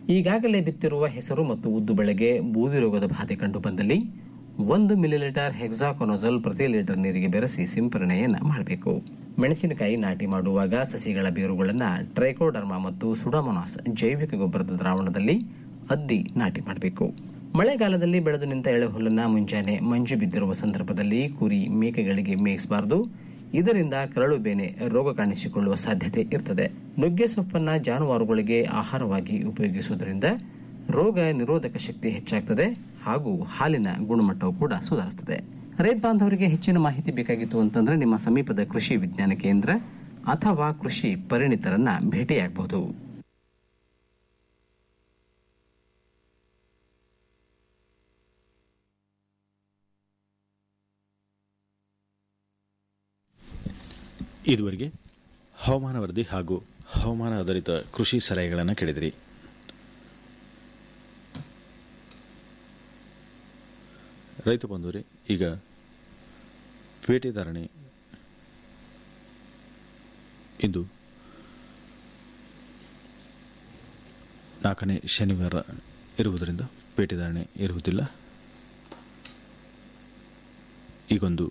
ಈಗಾಗಲೇ ಬಿತ್ತಿರುವ ಹೆಸರು ಮತ್ತು ಉದ್ದು ಬೆಳೆಗೆ ಬೂದಿ ರೋಗದ ಬಾಧೆ ಕಂಡು ಬಂದಲ್ಲಿ ಒಂದು ಮಿಲಿಲೀಟರ್ ಹೆಕ್ಸಾಕೊನೋಜಲ್ ಪ್ರತಿ ಲೀಟರ್ ನೀರಿಗೆ ಬೆರೆಸಿ ಸಿಂಪರಣೆಯನ್ನ ಮಾಡಬೇಕು ಮೆಣಸಿನಕಾಯಿ ನಾಟಿ ಮಾಡುವಾಗ ಸಸಿಗಳ ಬೇರುಗಳನ್ನು ಟ್ರೈಕೋಡರ್ಮಾ ಮತ್ತು ಸುಡಾಮೊನಾಸ್ ಜೈವಿಕ ಗೊಬ್ಬರದ ದ್ರಾವಣದಲ್ಲಿ ಅದ್ದಿ ನಾಟಿ ಮಾಡಬೇಕು ಮಳೆಗಾಲದಲ್ಲಿ ಬೆಳೆದು ನಿಂತ ಎಳೆಹುಲ್ಲನ್ನ ಮುಂಜಾನೆ ಮಂಜು ಬಿದ್ದಿರುವ ಸಂದರ್ಭದಲ್ಲಿ ಕುರಿ ಮೇಕೆಗಳಿಗೆ ಮೇಯಿಸಬಾರದು ಇದರಿಂದ ಕರಳು ಬೇನೆ ರೋಗ ಕಾಣಿಸಿಕೊಳ್ಳುವ ಸಾಧ್ಯತೆ ಇರ್ತದೆ ನುಗ್ಗೆ ಸೊಪ್ಪನ್ನ ಜಾನುವಾರುಗಳಿಗೆ ಆಹಾರವಾಗಿ ಉಪಯೋಗಿಸುವುದರಿಂದ ರೋಗ ನಿರೋಧಕ ಶಕ್ತಿ ಹೆಚ್ಚಾಗ್ತದೆ ಹಾಗೂ ಹಾಲಿನ ಗುಣಮಟ್ಟವು ಕೂಡ ಸುಧಾರಿಸ್ತದೆ ರೈತ ಬಾಂಧವರಿಗೆ ಹೆಚ್ಚಿನ ಮಾಹಿತಿ ಬೇಕಾಗಿತ್ತು ಅಂತಂದ್ರೆ ನಿಮ್ಮ ಸಮೀಪದ ಕೃಷಿ ವಿಜ್ಞಾನ ಕೇಂದ್ರ ಅಥವಾ ಕೃಷಿ ಪರಿಣಿತರನ್ನ ಭೇಟಿಯಾಗಬಹುದು ಇದುವರೆಗೆ ಹವಾಮಾನ ವರದಿ ಹಾಗೂ ಹವಾಮಾನ ಆಧಾರಿತ ಕೃಷಿ ಸಲಹೆಗಳನ್ನು ಕೇಳಿದಿರಿ ರೈತ ಬಂಧುವರೇ ಈಗ ಪೇಟೆದಾರಣೆ ಇಂದು ನಾಲ್ಕನೇ ಶನಿವಾರ ಇರುವುದರಿಂದ ಪೇಟೆದಾರಣೆ ಇರುವುದಿಲ್ಲ ಈಗೊಂದು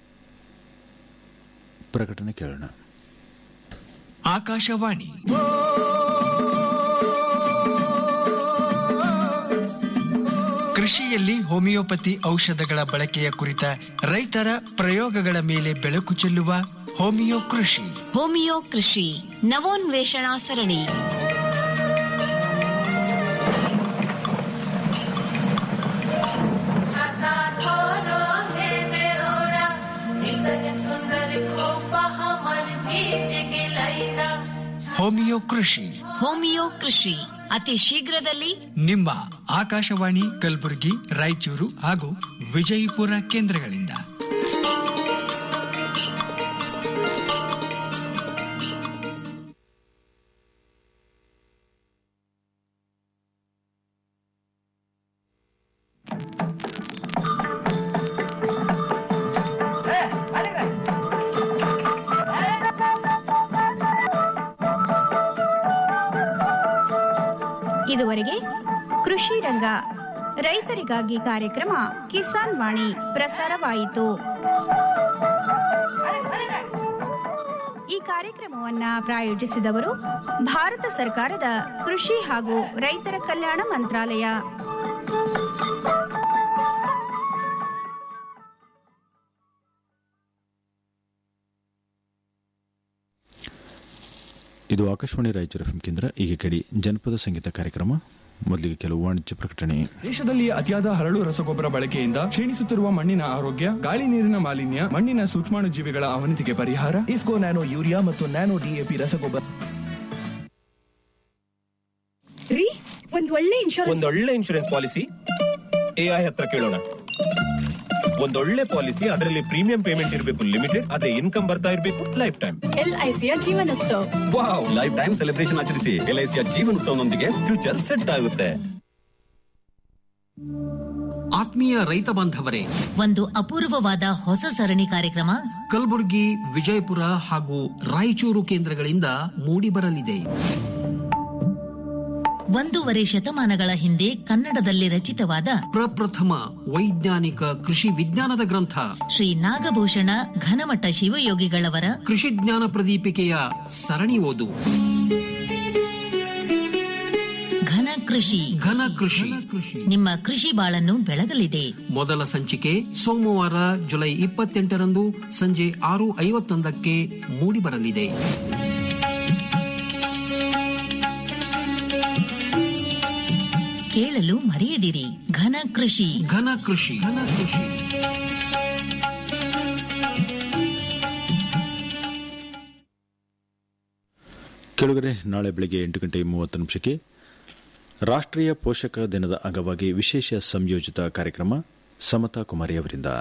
ಪ್ರಕಟಣೆ ಕೇಳೋಣ ಆಕಾಶವಾಣಿ ಕೃಷಿಯಲ್ಲಿ ಹೋಮಿಯೋಪತಿ ಔಷಧಗಳ ಬಳಕೆಯ ಕುರಿತ ರೈತರ ಪ್ರಯೋಗಗಳ ಮೇಲೆ ಬೆಳಕು ಚೆಲ್ಲುವ ಹೋಮಿಯೋ ಕೃಷಿ ಹೋಮಿಯೋ ಕೃಷಿ ನವೋನ್ವೇಷಣಾ ಸರಣಿ ಹೋಮಿಯೋ ಕೃಷಿ ಹೋಮಿಯೋ ಕೃಷಿ ಅತಿ ಶೀಘ್ರದಲ್ಲಿ ನಿಮ್ಮ ಆಕಾಶವಾಣಿ ಕಲಬುರಗಿ ರಾಯಚೂರು ಹಾಗೂ ವಿಜಯಪುರ ಕೇಂದ್ರಗಳಿಂದ ಇದುವರೆಗೆ ಕೃಷಿ ರಂಗ ರೈತರಿಗಾಗಿ ಕಾರ್ಯಕ್ರಮ ಕಿಸಾನ್ ವಾಣಿ ಪ್ರಸಾರವಾಯಿತು ಈ ಕಾರ್ಯಕ್ರಮವನ್ನ ಪ್ರಾಯೋಜಿಸಿದವರು ಭಾರತ ಸರ್ಕಾರದ ಕೃಷಿ ಹಾಗೂ ರೈತರ ಕಲ್ಯಾಣ ಮಂತ್ರಾಲಯ ಇದು ಆಕಾಶವಾಣಿ ರಾಯಚೂರು ಎಫ್ಎಂ ಕೇಂದ್ರ ಈಗ ಕೇಳಿ ಜನಪದ ಸಂಗೀತ ಕಾರ್ಯಕ್ರಮ ಮೊದಲಿಗೆ ಕೆಲವು ವಾಣಿಜ್ಯ ಪ್ರಕಟಣೆ ದೇಶದಲ್ಲಿ ಅತಿಯಾದ ಹರಳು ರಸಗೊಬ್ಬರ ಬಳಕೆಯಿಂದ ಕ್ಷೀಣಿಸುತ್ತಿರುವ ಮಣ್ಣಿನ ಆರೋಗ್ಯ ಗಾಳಿ ನೀರಿನ ಮಾಲಿನ್ಯ ಮಣ್ಣಿನ ಸೂಕ್ಷ್ಮಾಣು ಜೀವಿಗಳ ಅವನತಿಗೆ ಪರಿಹಾರ ಇಫ್ಕೋ ನ್ಯಾನೋ ಯೂರಿಯಾ ಮತ್ತು ನ್ಯಾನೋ ಡಿಎಪಿ ರಸಗೊಬ್ಬರ ರೀ ಒಂದ್ ಒಳ್ಳೆ ಇನ್ಶೂರೆನ್ಸ್ ಒಂದೊಳ್ಳೆ ಇನ್ಶೂರೆನ್ಸ್ ಪಾಲಿಸಿ ಎಐ ಹತ್ರ ಕೇಳೋಣ ಒಂದೊಳ್ಳೆ ಪಾಲಿಸಿ ಅದರಲ್ಲಿ ಪ್ರೀಮಿಯಂ ಪೇಮೆಂಟ್ ಇರಬೇಕು ಲಿಮಿಟೆಡ್ ಅದೇ ಇನ್ಕಮ್ ಬರ್ತಾ ಇರಬೇಕು ಲೈಫ್ ಟೈಮ್ ಎಲ್ಐಸಿಯ Jeevanotsav wow life time celebration ಆಚರಿಸಿ ಎಲ್ಐಸಿಯ ಜೀವನೋತ್ಸವನೊಂದಿಗೆ ಫ್ಯೂಚರ್ ಸೆಟ್ ಆಗುತ್ತೆ ಆತ್ಮೀಯ ರೈತ ಬಾಂಧವರೇ ಒಂದು ಅಪೂರ್ವವಾದ ಹೊಸ ಸರಣಿ ಕಾರ್ಯಕ್ರಮ ಕಲಬುರಗಿ ವಿಜಯಪುರ ಹಾಗೂ ರಾಯಚೂರು ಕೇಂದ್ರಗಳಿಂದ ಮೂಡಿಬರಲಿದೆ ಒಂದೂವರೆ ಶತಮಾನಗಳ ಹಿಂದೆ ಕನ್ನಡದಲ್ಲಿ ರಚಿತವಾದ ಪ್ರಪ್ರಥಮ ವೈಜ್ಞಾನಿಕ ಕೃಷಿ ವಿಜ್ಞಾನದ ಗ್ರಂಥ ಶ್ರೀ ನಾಗಭೂಷಣ ಘನಮಠ ಶಿವಯೋಗಿಗಳವರ ಕೃಷಿ ಜ್ಞಾನ ಪ್ರದೀಪಿಕೆಯ ಸರಣಿ ಓದು ಘನ ಕೃಷಿ ಘನ ಕೃಷಿ ನಿಮ್ಮ ಕೃಷಿ ಬಾಳನ್ನು ಬೆಳಗಲಿದೆ ಮೊದಲ ಸಂಚಿಕೆ ಸೋಮವಾರ ಜುಲೈ ಇಪ್ಪತ್ತೆಂಟರಂದು ಸಂಜೆ ಆರು ಐವತ್ತೊಂದಕ್ಕೆ ಮೂಡಿಬರಲಿದೆ ಕೇಳಲು ಮರೆಯದಿರಿ ಘನ ಕೃಷಿ ಘನ ಕೃಷಿ ಘನ ಕೃಷಿ ಕೆಳಗಡೆ ನಾಳೆ ಬೆಳಗ್ಗೆ ಎಂಟು ಗಂಟೆ ಮೂವತ್ತು ನಿಮಿಷಕ್ಕೆ ರಾಷ್ಟ್ರೀಯ ಪೋಷಕ ದಿನದ ಅಂಗವಾಗಿ ವಿಶೇಷ ಸಂಯೋಜಿತ ಕಾರ್ಯಕ್ರಮ ಸಮತಾ ಕುಮಾರಿ ಅವರಿಂದ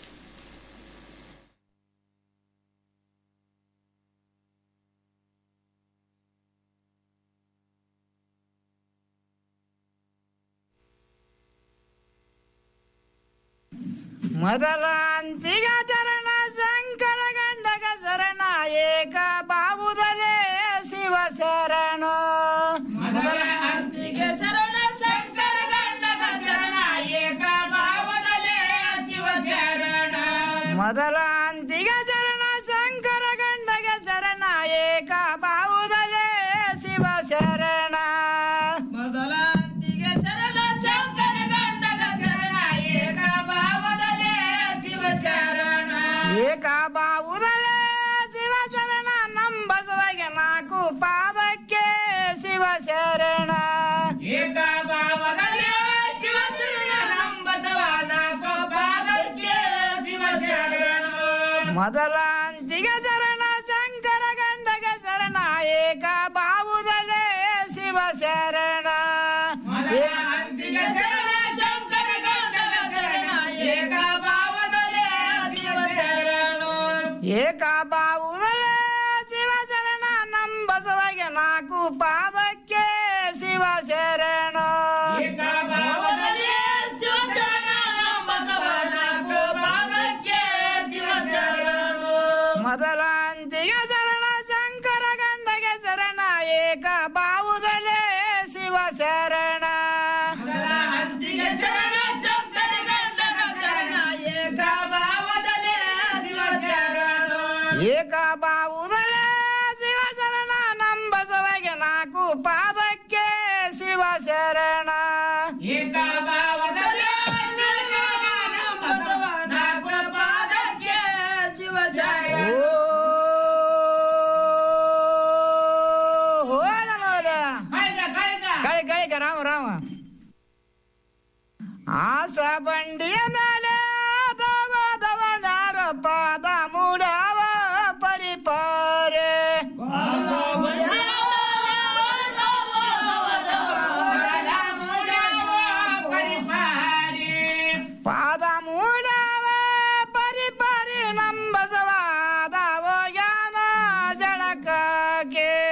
ಮೊದಲ ಅಂತಿಗ ಚರಣ ಶಂಕರ ಗಂಡಗ ಶರಣ ಏಕ ಬಾವುದಲೇ ಶಿವ ಶರಣ ಮೊದಲ ಅಂತಿಗೆ ಶರಣ ಮೊದಲ ಅಂತಿಗ ಚರಣ ಶಂಕರ ಗಂಡಗ ಶರಣ ಏಕ ಬಾವುದಲೇ ಶಿವ ಶರಣ ಮೊದಲ ಅಂತಿಗ ಚರಣ ಶಂಕರ ಗಂಡಗ ಶರಣ ಏಕ ಬಾವುದಲೇ ಶಿವ ಶರಣ ಏಕ ಬಾವುದಲೇ ಶಿವ ಶರಣ ನಂಬಸುವಗೆ ನಾಲ್ಕು ಪಾದಕ್ಕೆ ಶಿವ ಶರಣ ಏಕ ಬಾವದಲೇ ಶಿವ ಶರಣ ನಂಬಸವ ನಾಲ್ಕು ಪಾದಕ್ಕೆ ಶಿವ ಶರಣ ಮೊದಲ ಅಂತಿಗ ಶರಣ ಶಂಕರ ಗಂಡಗ ಶರಣ ಏಕ ಬಾವುದಲೇ ಶಿವ ಶರಣ ಅಂತಿಗ ಶರಣ ಶಂಕರ ಗಂಡಗ ಶರಣ ಏಕ ಬಾವುದಲೇ ಶಿವ ಶರಣ ಏಕ ಬಾವುದಲೇ ಶಿವ ಶರಣ ನಂಬಸವಗೆ ನಾಲ್ಕು ಪಾದಕ್ಕೆ ಶಿವ ಶರಣ ಏಕ ಬಾವುದಲೇ ಶಿವ ಶರಣ ನಂಬಸವ ನಾಲ್ಕು ಪಾದಕ್ಕೆ ಶಿವ ಶರಣ ಮೊದಲ ಅಂತಿಗ ಶರಣ ಶಂಕರ ಗಂಡಗೆ ಶರಣ ಏಕ ಬಾವುದಲೇ ಶಿವ ಶರಣ ಅಂತಿಗ ಶರಣ ಶಂಕರ ಗಂಡಗ ಶರಣ ಏಕ ಬಾವುದಲೇ ಶಿವ ಶರಣ ಏಕ ಬಾವುದಲೇ ಶಿವ ಶರಣ ನಂಬಸವಗೆ ನಾಲ್ಕು ಪಾದಕ್ಕೆ ಶಿವ ಶರಣ ಏಕ ಬಾವುದಲೇ ನಂಬಸವ ನಾಲ್ಕು ಪಾದಕ್ಕೆ ಶಿವ ಶರಣ ಕಳಿ ಕಳಿ ರಾಮ ರಾಮ ಆಸ ಬಂಡಿಯ ಮೇಲೆ ಭಗವದವನಾರ ಪಾದ ಮೂಡವ ಪರಿಪಾರೆ ಪಾದ ಮೂಡವ ಪರಿಪಾರಿ ನಂಬಸವಾದ ಹೋಗ್ಯಾನ ಜಳಕಕ್ಕೆ